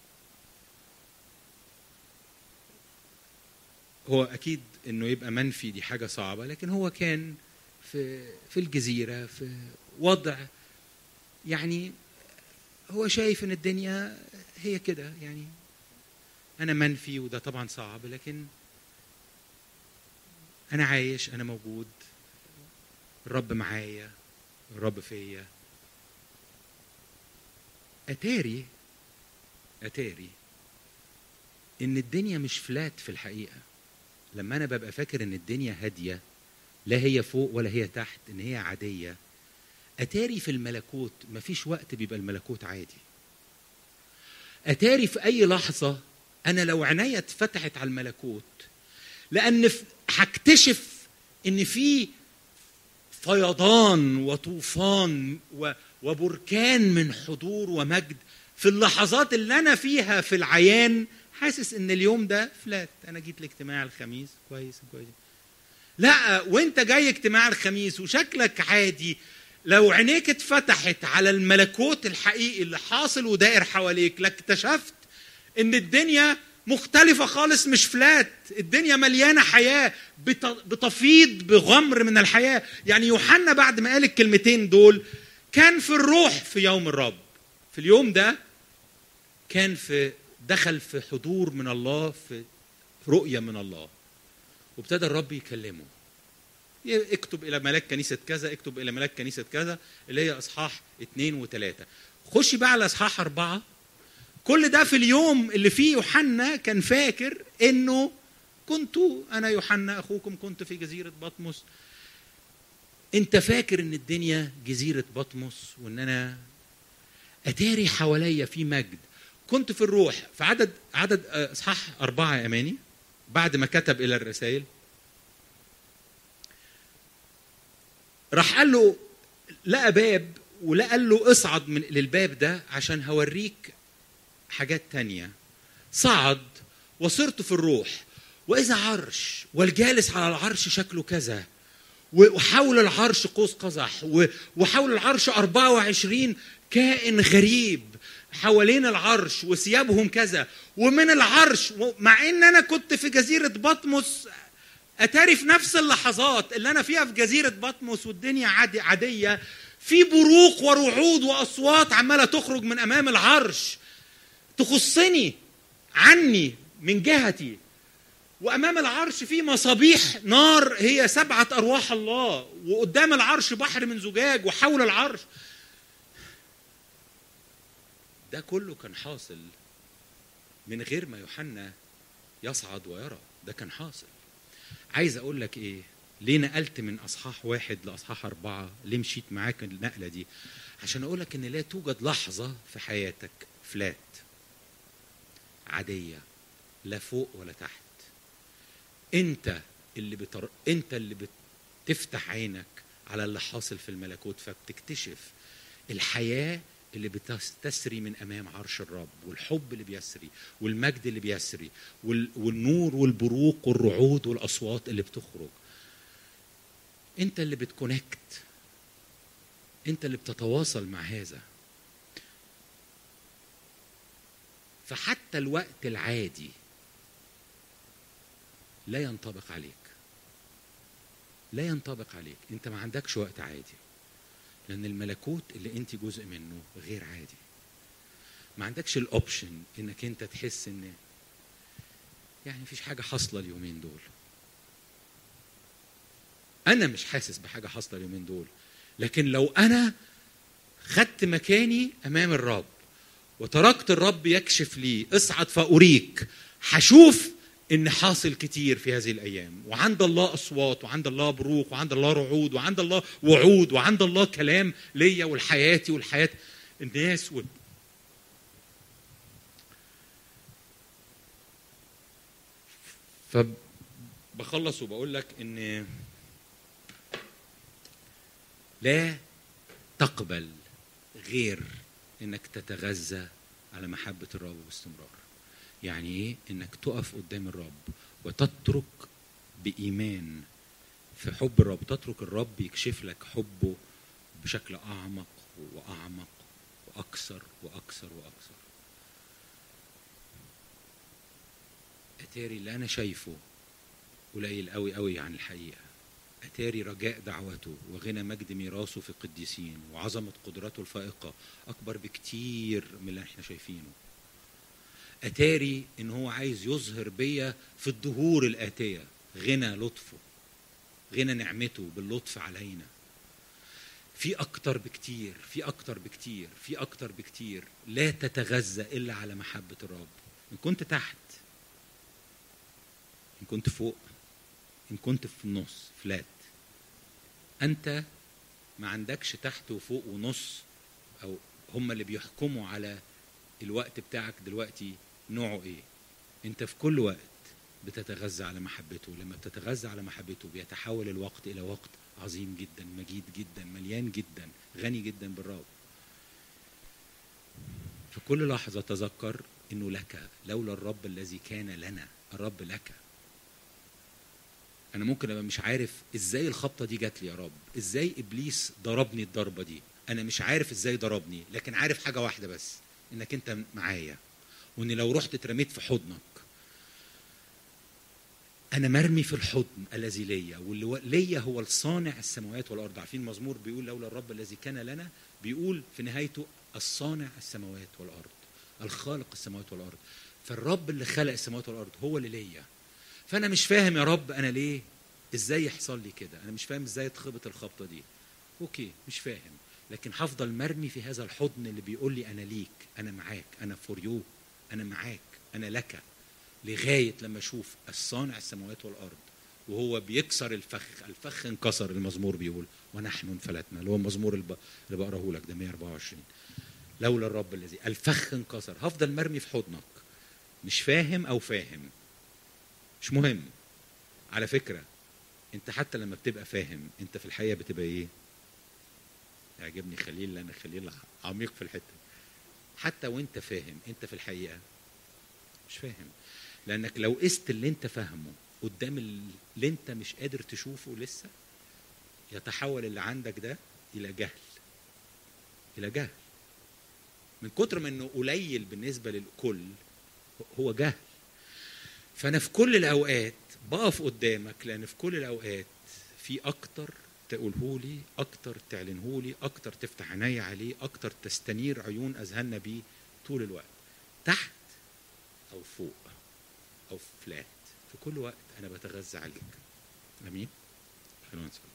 هو أكيد إنه يبقى منفي دي حاجة صعبة لكن هو كان في في الجزيرة في وضع يعني هو شايف إن الدنيا هي كده يعني أنا منفي وده طبعا صعب لكن أنا عايش أنا موجود الرب معايا الرب فيا أتاري أتاري إن الدنيا مش فلات في الحقيقة لما أنا ببقى فاكر إن الدنيا هادية لا هي فوق ولا هي تحت إن هي عادية أتاري في الملكوت مفيش وقت بيبقى الملكوت عادي أتاري في أي لحظة انا لو عينيا اتفتحت على الملكوت لان هكتشف ان في فيضان وطوفان وبركان من حضور ومجد في اللحظات اللي انا فيها في العيان حاسس ان اليوم ده فلات انا جيت لاجتماع الخميس كويس كويس لا وانت جاي اجتماع الخميس وشكلك عادي لو عينيك اتفتحت على الملكوت الحقيقي اللي حاصل ودائر حواليك لاكتشفت ان الدنيا مختلفة خالص مش فلات الدنيا مليانة حياة بتفيض بغمر من الحياة يعني يوحنا بعد ما قال الكلمتين دول كان في الروح في يوم الرب في اليوم ده كان في دخل في حضور من الله في رؤية من الله وابتدى الرب يكلمه اكتب إلى ملاك كنيسة كذا اكتب إلى ملاك كنيسة كذا اللي هي أصحاح اثنين وثلاثة خشي بقى على أصحاح أربعة كل ده في اليوم اللي فيه يوحنا كان فاكر انه كنت انا يوحنا اخوكم كنت في جزيره بطمس انت فاكر ان الدنيا جزيره بطمس وان انا اتاري حواليا في مجد كنت في الروح في عدد عدد اصحاح اربعه يا اماني بعد ما كتب الى الرسائل راح قال له لقى باب ولا قال له اصعد من للباب ده عشان هوريك حاجات تانية صعد وصرت في الروح وإذا عرش والجالس على العرش شكله كذا وحول العرش قوس قزح وحول العرش 24 كائن غريب حوالين العرش وثيابهم كذا ومن العرش مع ان انا كنت في جزيره بطمس اتاري في نفس اللحظات اللي انا فيها في جزيره بطمس والدنيا عادي عاديه في بروق ورعود واصوات عماله تخرج من امام العرش تخصني عني من جهتي وامام العرش في مصابيح نار هي سبعه ارواح الله وقدام العرش بحر من زجاج وحول العرش ده كله كان حاصل من غير ما يوحنا يصعد ويرى ده كان حاصل عايز اقول لك ايه ليه نقلت من اصحاح واحد لاصحاح اربعه ليه مشيت معاك النقله دي عشان اقول لك ان لا توجد لحظه في حياتك فلات عاديه لا فوق ولا تحت انت اللي بتر... انت اللي بتفتح عينك على اللي حاصل في الملكوت فبتكتشف الحياه اللي بتسري من امام عرش الرب والحب اللي بيسري والمجد اللي بيسري وال... والنور والبروق والرعود والاصوات اللي بتخرج انت اللي بتكونكت انت اللي بتتواصل مع هذا فحتى الوقت العادي لا ينطبق عليك لا ينطبق عليك انت ما عندكش وقت عادي لان الملكوت اللي انت جزء منه غير عادي ما عندكش الاوبشن انك انت تحس ان يعني مفيش حاجه حاصله اليومين دول انا مش حاسس بحاجه حاصله اليومين دول لكن لو انا خدت مكاني امام الرب وتركت الرب يكشف لي اصعد فاريك هشوف ان حاصل كتير في هذه الايام وعند الله اصوات وعند الله بروق وعند الله رعود وعند الله وعود وعند الله كلام ليا ولحياتي ولحياه الناس و... فبخلص وبقول لك ان لا تقبل غير انك تتغذى على محبه الرب باستمرار يعني ايه انك تقف قدام الرب وتترك بايمان في حب الرب تترك الرب يكشف لك حبه بشكل اعمق واعمق واكثر واكثر واكثر اتاري اللي انا شايفه قليل قوي قوي عن الحقيقه اتاري رجاء دعوته وغنى مجد ميراثه في القديسين وعظمه قدرته الفائقه اكبر بكتير من اللي احنا شايفينه اتاري ان هو عايز يظهر بيا في الدهور الاتيه غنى لطفه غنى نعمته باللطف علينا في اكتر بكتير في اكتر بكتير في اكتر بكتير لا تتغذى الا على محبه الرب ان كنت تحت ان كنت فوق ان كنت في النص فلات انت ما عندكش تحت وفوق ونص او هم اللي بيحكموا على الوقت بتاعك دلوقتي نوعه ايه انت في كل وقت بتتغذى على محبته لما بتتغذى على محبته بيتحول الوقت الى وقت عظيم جدا مجيد جدا مليان جدا غني جدا بالرب في كل لحظه تذكر انه لك لولا الرب الذي كان لنا الرب لك انا ممكن ابقى مش عارف ازاي الخبطه دي جات لي يا رب ازاي ابليس ضربني الضربه دي انا مش عارف ازاي ضربني لكن عارف حاجه واحده بس انك انت معايا وان لو رحت اترميت في حضنك انا مرمي في الحضن الذي ليا واللي ليا هو الصانع السماوات والارض عارفين مزمور بيقول لولا الرب الذي كان لنا بيقول في نهايته الصانع السماوات والارض الخالق السماوات والارض فالرب اللي خلق السماوات والارض هو اللي ليا فانا مش فاهم يا رب انا ليه ازاي يحصل لي كده انا مش فاهم ازاي اتخبط الخبطه دي اوكي مش فاهم لكن هفضل مرمي في هذا الحضن اللي بيقول لي انا ليك انا معاك انا فور يو انا معاك انا لك لغايه لما اشوف الصانع السماوات والارض وهو بيكسر الفخ الفخ انكسر المزمور بيقول ونحن انفلتنا اللي هو المزمور اللي بقراه لك ده 124 لولا الرب الذي الفخ انكسر هفضل مرمي في حضنك مش فاهم او فاهم مش مهم على فكره انت حتى لما بتبقى فاهم انت في الحقيقه بتبقى ايه يعجبني خليل لان خليل عميق في الحته حتى وانت فاهم انت في الحقيقه مش فاهم لانك لو قست اللي انت فاهمه قدام اللي انت مش قادر تشوفه لسه يتحول اللي عندك ده الى جهل الى جهل من كتر ما انه قليل بالنسبه للكل هو جهل فانا في كل الاوقات بقف قدامك لان في كل الاوقات في اكتر تقوله لي اكتر تعلنه لي اكتر تفتح عيني عليه اكتر تستنير عيون اذهاننا بيه طول الوقت تحت او فوق او فلات في كل وقت انا بتغذى عليك امين خلونا نصلي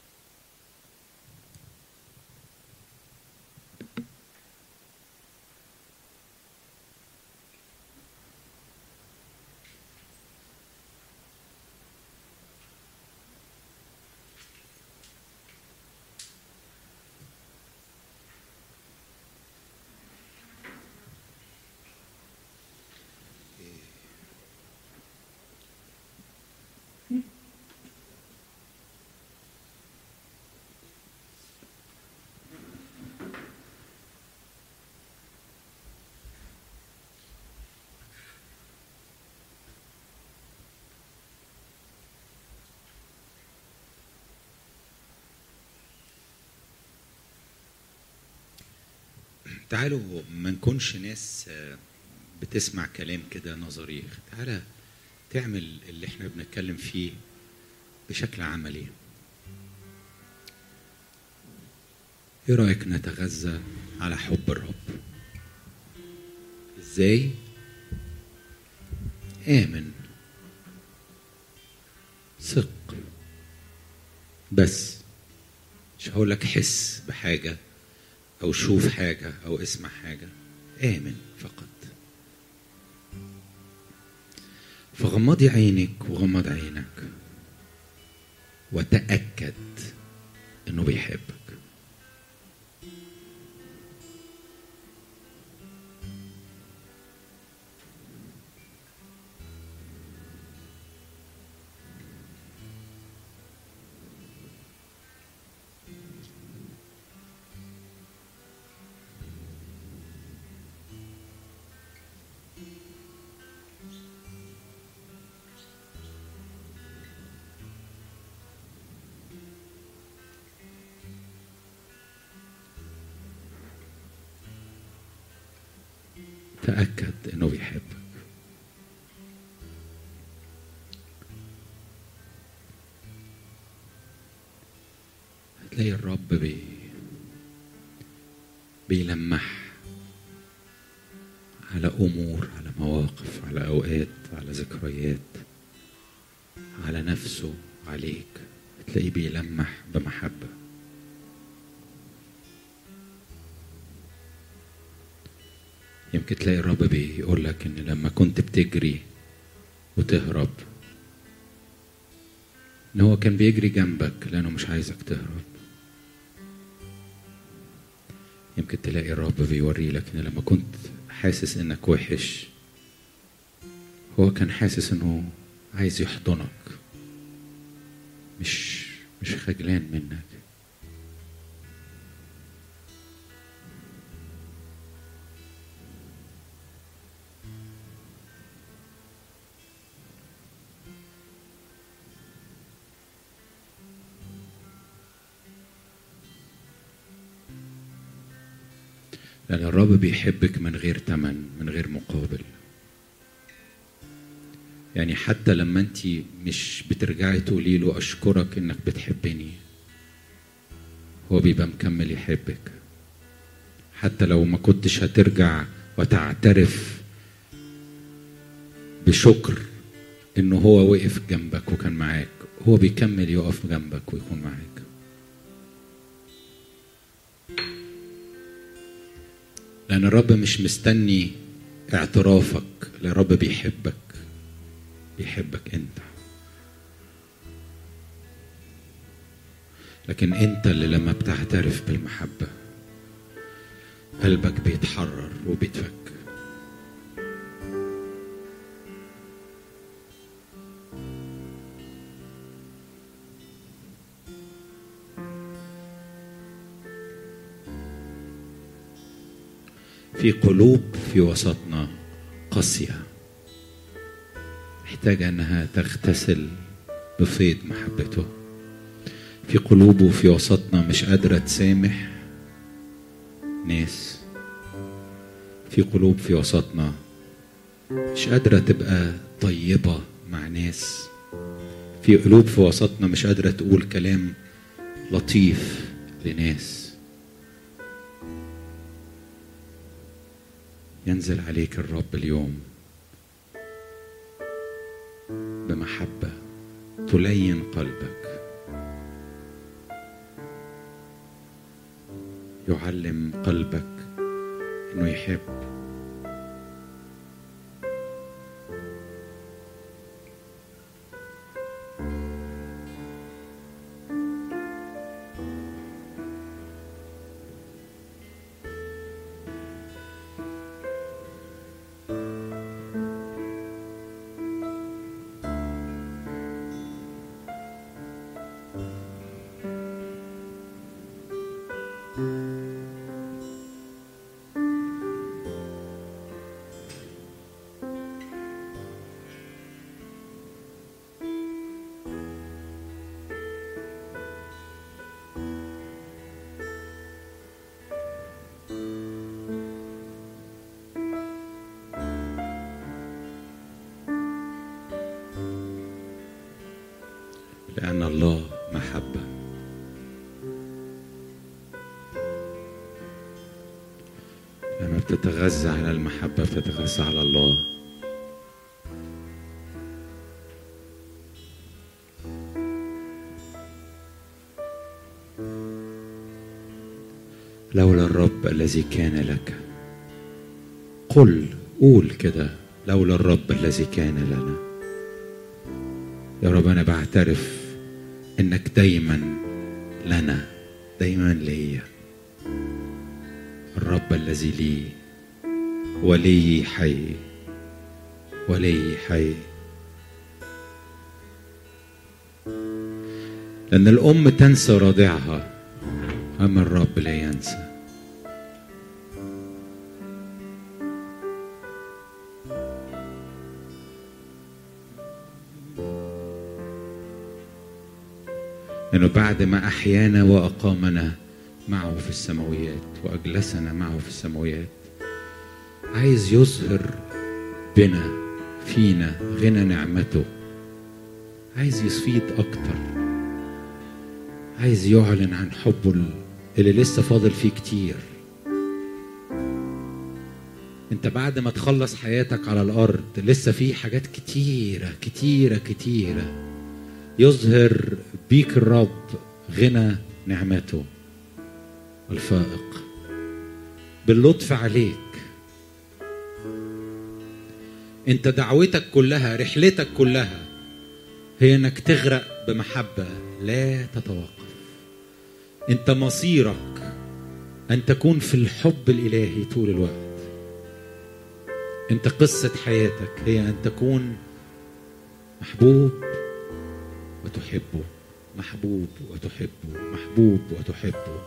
تعالوا ما نكونش ناس بتسمع كلام كده نظري تعالى تعمل اللي احنا بنتكلم فيه بشكل عملي ايه رايك نتغذى على حب الرب ازاي امن ثق بس مش هقولك حس بحاجة أو شوف حاجة أو اسمع حاجة آمن فقط فغمضي عينك وغمض عينك وتأكد إنه بيحبك تأكد إنه بيحبك هتلاقي الرب بي بيلمح على أمور على مواقف على أوقات على ذكريات على نفسه عليك هتلاقيه بيلمح بمحبه يمكن تلاقي الرب بيقول لك ان لما كنت بتجري وتهرب ان هو كان بيجري جنبك لانه مش عايزك تهرب يمكن تلاقي الرب بيوري لك ان لما كنت حاسس انك وحش هو كان حاسس انه عايز يحضنك مش مش خجلان منك لأن الرب بيحبك من غير تمن من غير مقابل يعني حتى لما انت مش بترجعي تقولي له اشكرك انك بتحبني هو بيبقى مكمل يحبك حتى لو ما كنتش هترجع وتعترف بشكر انه هو وقف جنبك وكان معاك هو بيكمل يقف جنبك ويكون معاك لأن الرب مش مستني اعترافك لأن الرب بيحبك بيحبك أنت لكن أنت اللي لما بتعترف بالمحبة قلبك بيتحرر وبيتفك في قلوب في وسطنا قاسية محتاجة أنها تغتسل بفيض محبته في قلوب في وسطنا مش قادرة تسامح ناس في قلوب في وسطنا مش قادرة تبقى طيبة مع ناس في قلوب في وسطنا مش قادرة تقول كلام لطيف لناس ينزل عليك الرب اليوم بمحبة تلين قلبك يعلم قلبك انه يحب لأن الله محبة لما بتتغذى على المحبة بتتغذى على الله لولا الرب الذي كان لك قل قول كده لولا الرب الذي كان لنا يا رب انا بعترف انك دايما لنا دايما ليا الرب الذي لي ولي حي ولي حي لأن الأم تنسى رضيعها أما الرب لا ينسى لأنه بعد ما أحيانا وأقامنا معه في السماويات وأجلسنا معه في السماويات عايز يظهر بنا فينا غنى نعمته عايز يفيض أكتر عايز يعلن عن حبه اللي لسه فاضل فيه كتير انت بعد ما تخلص حياتك على الارض لسه في حاجات كتيره كتيره كتيره يظهر بيك الرب غنى نعمته الفائق باللطف عليك انت دعوتك كلها رحلتك كلها هي انك تغرق بمحبه لا تتوقف انت مصيرك ان تكون في الحب الالهي طول الوقت انت قصه حياتك هي ان تكون محبوب وتحبه محبوب وتحبه محبوب وتحبه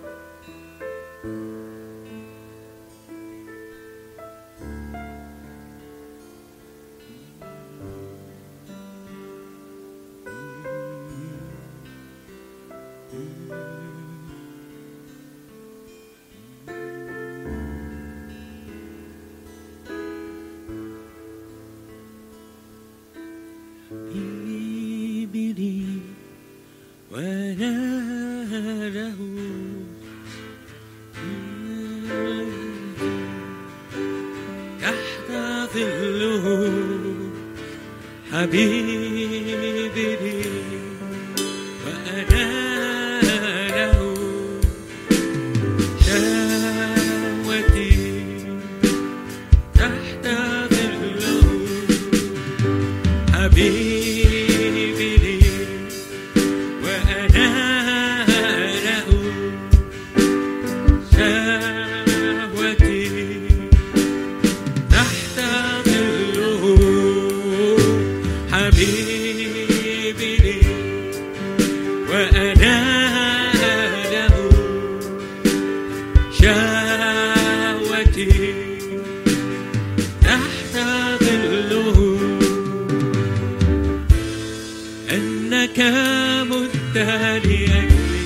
إبلي وناله تحت ظله حبيبي لي وأنا له شهوتي تحت ظله حبيبي لي وأنا له شهوتي تحت ظله حبيبي لي وأنا له شهوتي تحت ظله أنك مت لأجلي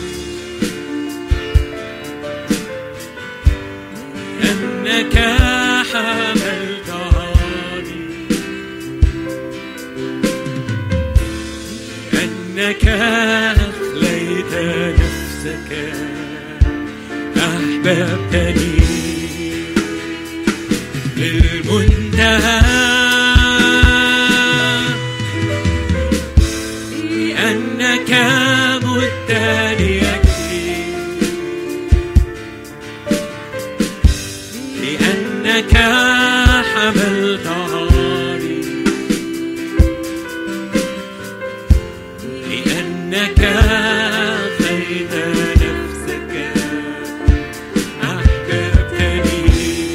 أنك حملت عاري أنك أخليت نفسك أحببتني للمنتهى لأنك مت لأجلي لأنك حملت عاري لأنك أخذت نفسك أحببتني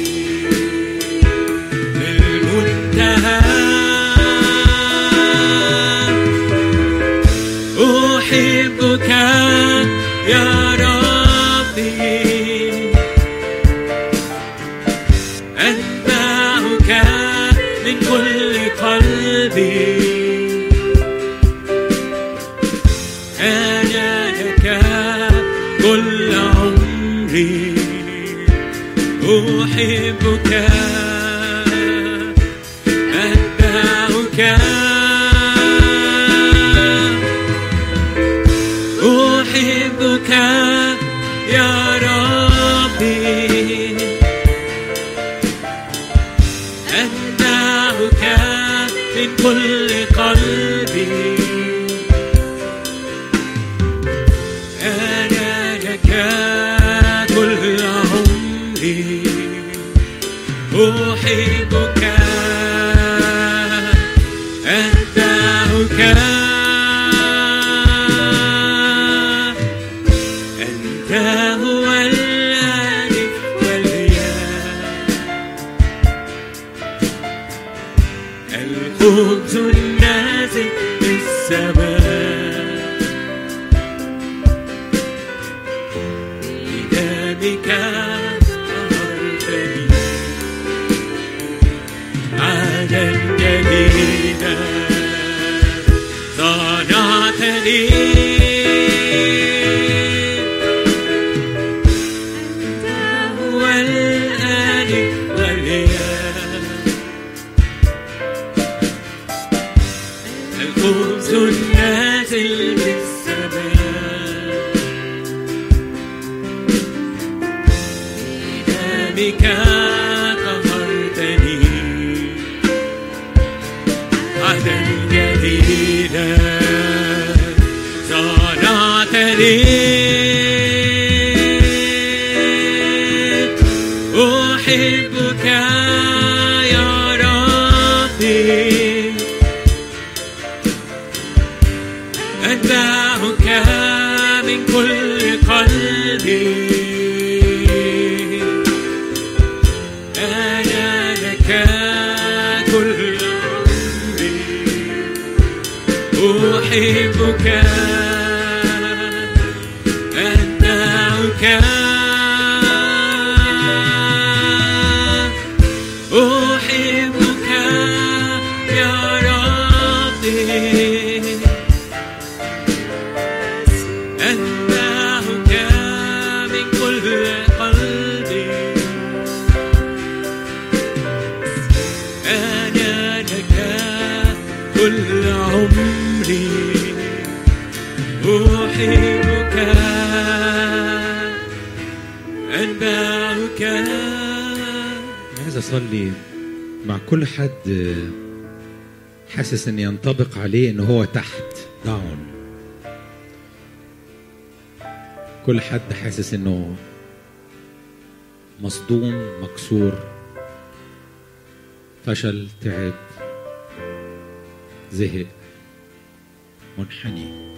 للمنتهى أحبك يا ربي أتبعك من كل قلبي أنا لك كل عمري أحبك أتبعك أحبك يا ربي كل قلبي أنا لك كل عمري أحبك أتبعك أنت هو الألف والياء الخبز النازل من السماء بدمك أمرتني عهدا جديدا صنعتني هو الآلف والياء الخبز النازل من السماء بدمك طهرتني عهدا جديدا صنعتني أحبك يا ربي أتبعك من كل قلبي أنا لك كل عمري أحبك أتبعك أحبك يا ربي أتبعك من كل قلبي أنا لك كل عمري أحبك أتبعك عايز اصلي مع كل حد حاسس ان ينطبق عليه ان هو تحت داون كل حد حاسس انه مصدوم مكسور فشل تعب زهق منحني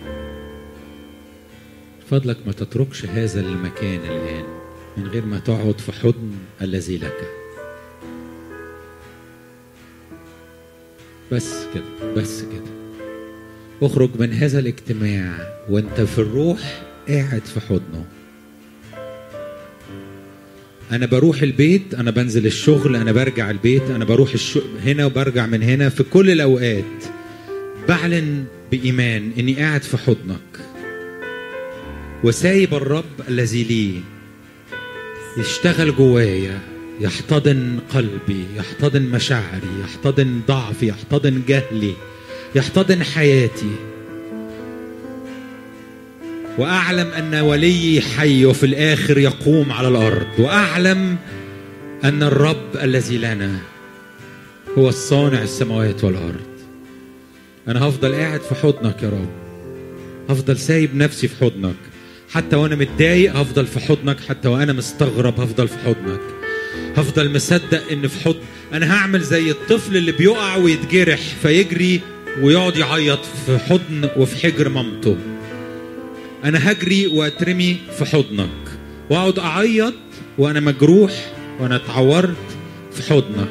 فضلك ما تتركش هذا المكان الآن من غير ما تقعد في حضن الذي لك بس كده بس كده اخرج من هذا الاجتماع وانت في الروح قاعد في حضنه انا بروح البيت انا بنزل الشغل انا برجع البيت انا بروح الشغل هنا وبرجع من هنا في كل الاوقات بعلن بايمان اني قاعد في حضنك وسايب الرب الذي لي يشتغل جوايا يحتضن قلبي يحتضن مشاعري يحتضن ضعفي يحتضن جهلي يحتضن حياتي واعلم ان وليي حي وفي الاخر يقوم على الارض واعلم ان الرب الذي لنا هو الصانع السماوات والارض انا هفضل قاعد في حضنك يا رب هفضل سايب نفسي في حضنك حتى وانا متضايق هفضل في حضنك حتى وانا مستغرب هفضل في حضنك هفضل مصدق ان في حضن انا هعمل زي الطفل اللي بيقع ويتجرح فيجري ويقعد يعيط في حضن وفي حجر مامته انا هجري واترمي في حضنك واقعد اعيط وانا مجروح وانا اتعورت في حضنك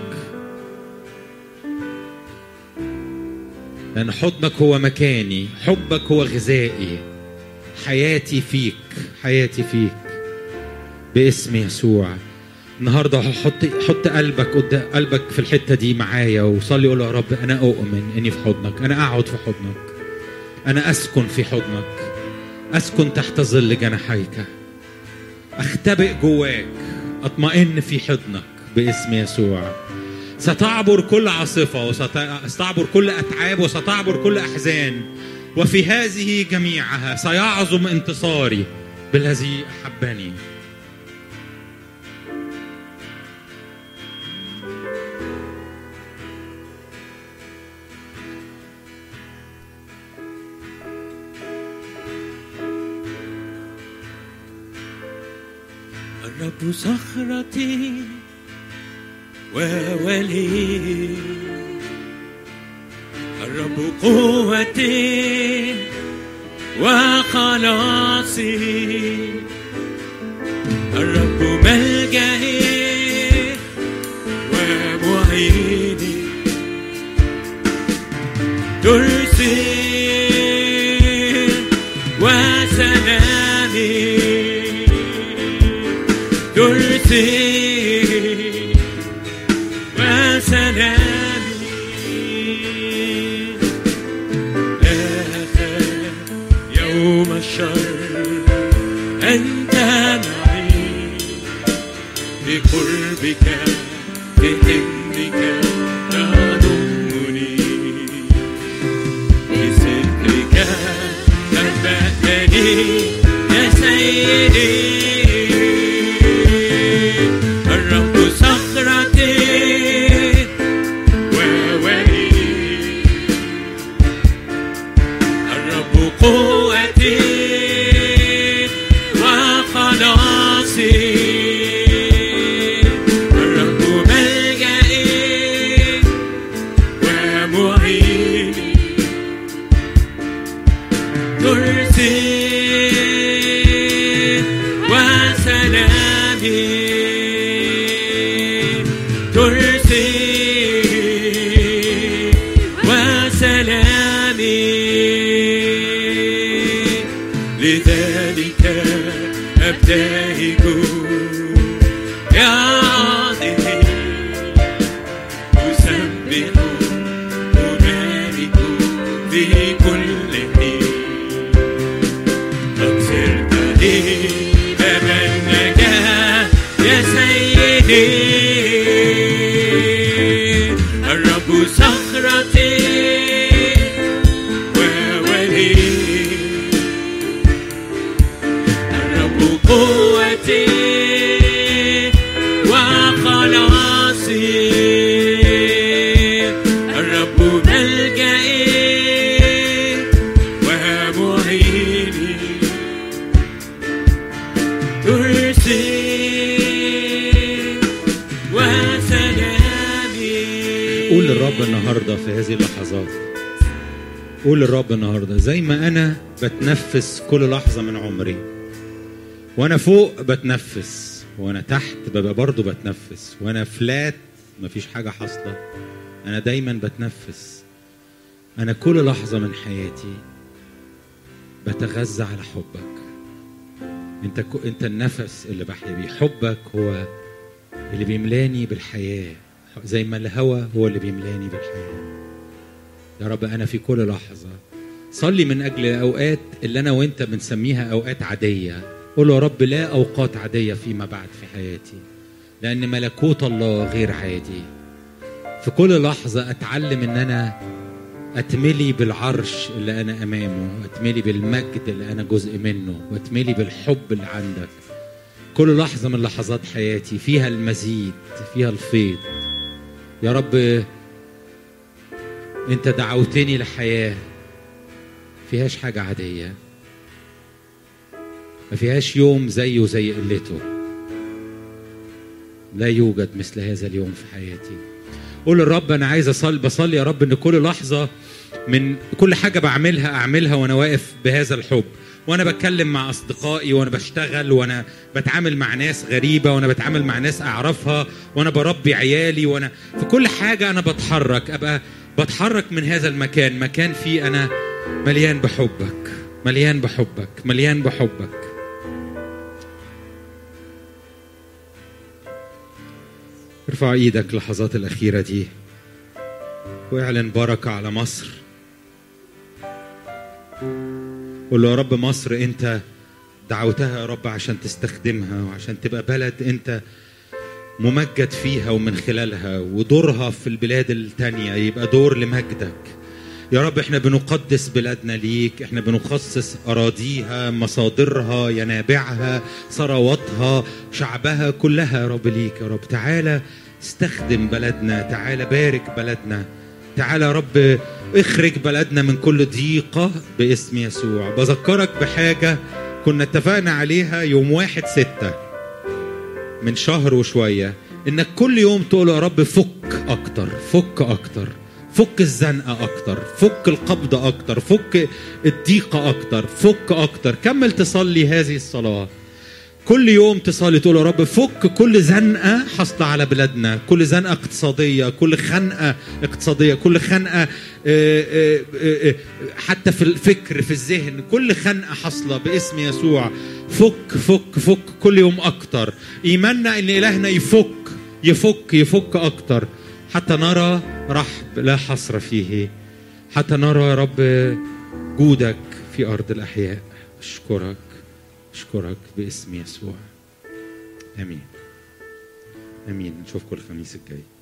لان حضنك هو مكاني حبك هو غذائي حياتي فيك حياتي فيك باسم يسوع النهارده حط حط قلبك قدام قلبك في الحته دي معايا وصلي قول يا رب انا اؤمن اني في حضنك انا اقعد في حضنك انا اسكن في حضنك اسكن تحت ظل جناحيك اختبئ جواك اطمئن في حضنك باسم يسوع ستعبر كل عاصفه وستعبر كل اتعاب وستعبر كل احزان وفي هذه جميعها سيعظم انتصاري بالذي احبني الرب صخرتي وولي الرب قوتي وخلاصي الرب ملجئي ومعيني ترسي وسلامي ترسي وسلامي لا أخاف يوم الشر أنت معي بقربك بإذنك تضمني بسترك أثبتني يا سيدي الرب صخرتي وولي الرب قوتي وخلاصي الرب ملجئي ومعيني ترسي وسلامي ترسي وسلامي لذلك أبتهج يا عاطفي أسبح أبارك في كل حين قد صرت لي باب النجاة يا سيدي الرب صخرتي وولي الرب قوتي وخلاصي الرب ملجئي ومعيني ترسي وسلامي قول للرب النهارده في هذه اللحظات قول للرب النهارده زي ما انا بتنفس كل لحظه من عمري وانا فوق بتنفس وانا تحت ببقى برضه بتنفس وانا فلات مفيش حاجه حاصله انا دايما بتنفس انا كل لحظه من حياتي بتغذى على حبك انت كو انت النفس اللي بحيا بيه حبك هو اللي بيملاني بالحياه زي ما الهوى هو اللي بيملاني بالحياه يا رب انا في كل لحظه صلي من اجل الاوقات اللي انا وانت بنسميها اوقات عاديه قول له يا رب لا اوقات عاديه فيما بعد في حياتي لان ملكوت الله غير عادي في كل لحظه اتعلم ان انا اتملي بالعرش اللي انا امامه اتملي بالمجد اللي انا جزء منه واتملي بالحب اللي عندك كل لحظه من لحظات حياتي فيها المزيد فيها الفيض يا رب انت دعوتني لحياه فيهاش حاجه عاديه ما فيهاش يوم زيه زي قلته لا يوجد مثل هذا اليوم في حياتي قول للرب انا عايز اصلي بصلي يا رب ان كل لحظه من كل حاجه بعملها اعملها وانا واقف بهذا الحب وانا بتكلم مع اصدقائي وانا بشتغل وانا بتعامل مع ناس غريبه وانا بتعامل مع ناس اعرفها وانا بربي عيالي وانا في كل حاجه انا بتحرك ابقى بتحرك من هذا المكان مكان فيه انا مليان بحبك مليان بحبك مليان بحبك ارفع ايدك اللحظات الاخيره دي واعلن بركه على مصر قول له يا رب مصر انت دعوتها يا رب عشان تستخدمها وعشان تبقى بلد انت ممجد فيها ومن خلالها ودورها في البلاد التانية يبقى دور لمجدك يا رب احنا بنقدس بلادنا ليك احنا بنخصص اراضيها مصادرها ينابعها ثرواتها شعبها كلها يا رب ليك يا رب تعالى استخدم بلدنا تعالى بارك بلدنا تعالى يا رب اخرج بلدنا من كل ضيقة باسم يسوع بذكرك بحاجة كنا اتفقنا عليها يوم واحد ستة من شهر وشويه انك كل يوم تقول يا رب فك اكتر فك اكتر فك الزنقه اكتر فك القبضه اكتر فك الضيقه اكتر فك اكتر كمل تصلي هذه الصلاه كل يوم تصلي تقول يا رب فك كل زنقه حاصله على بلادنا كل زنقه اقتصاديه كل خنقه اقتصاديه كل خنقه آه، آه، آه، حتى في الفكر في الذهن كل خنقه حاصله باسم يسوع فك فك فك كل يوم اكتر ايماننا ان الهنا يفك يفك يفك اكتر حتى نرى رحب لا حصر فيه حتى نرى يا رب جودك في ارض الاحياء اشكرك اشكرك باسم يسوع امين امين نشوفكم الخميس الجاي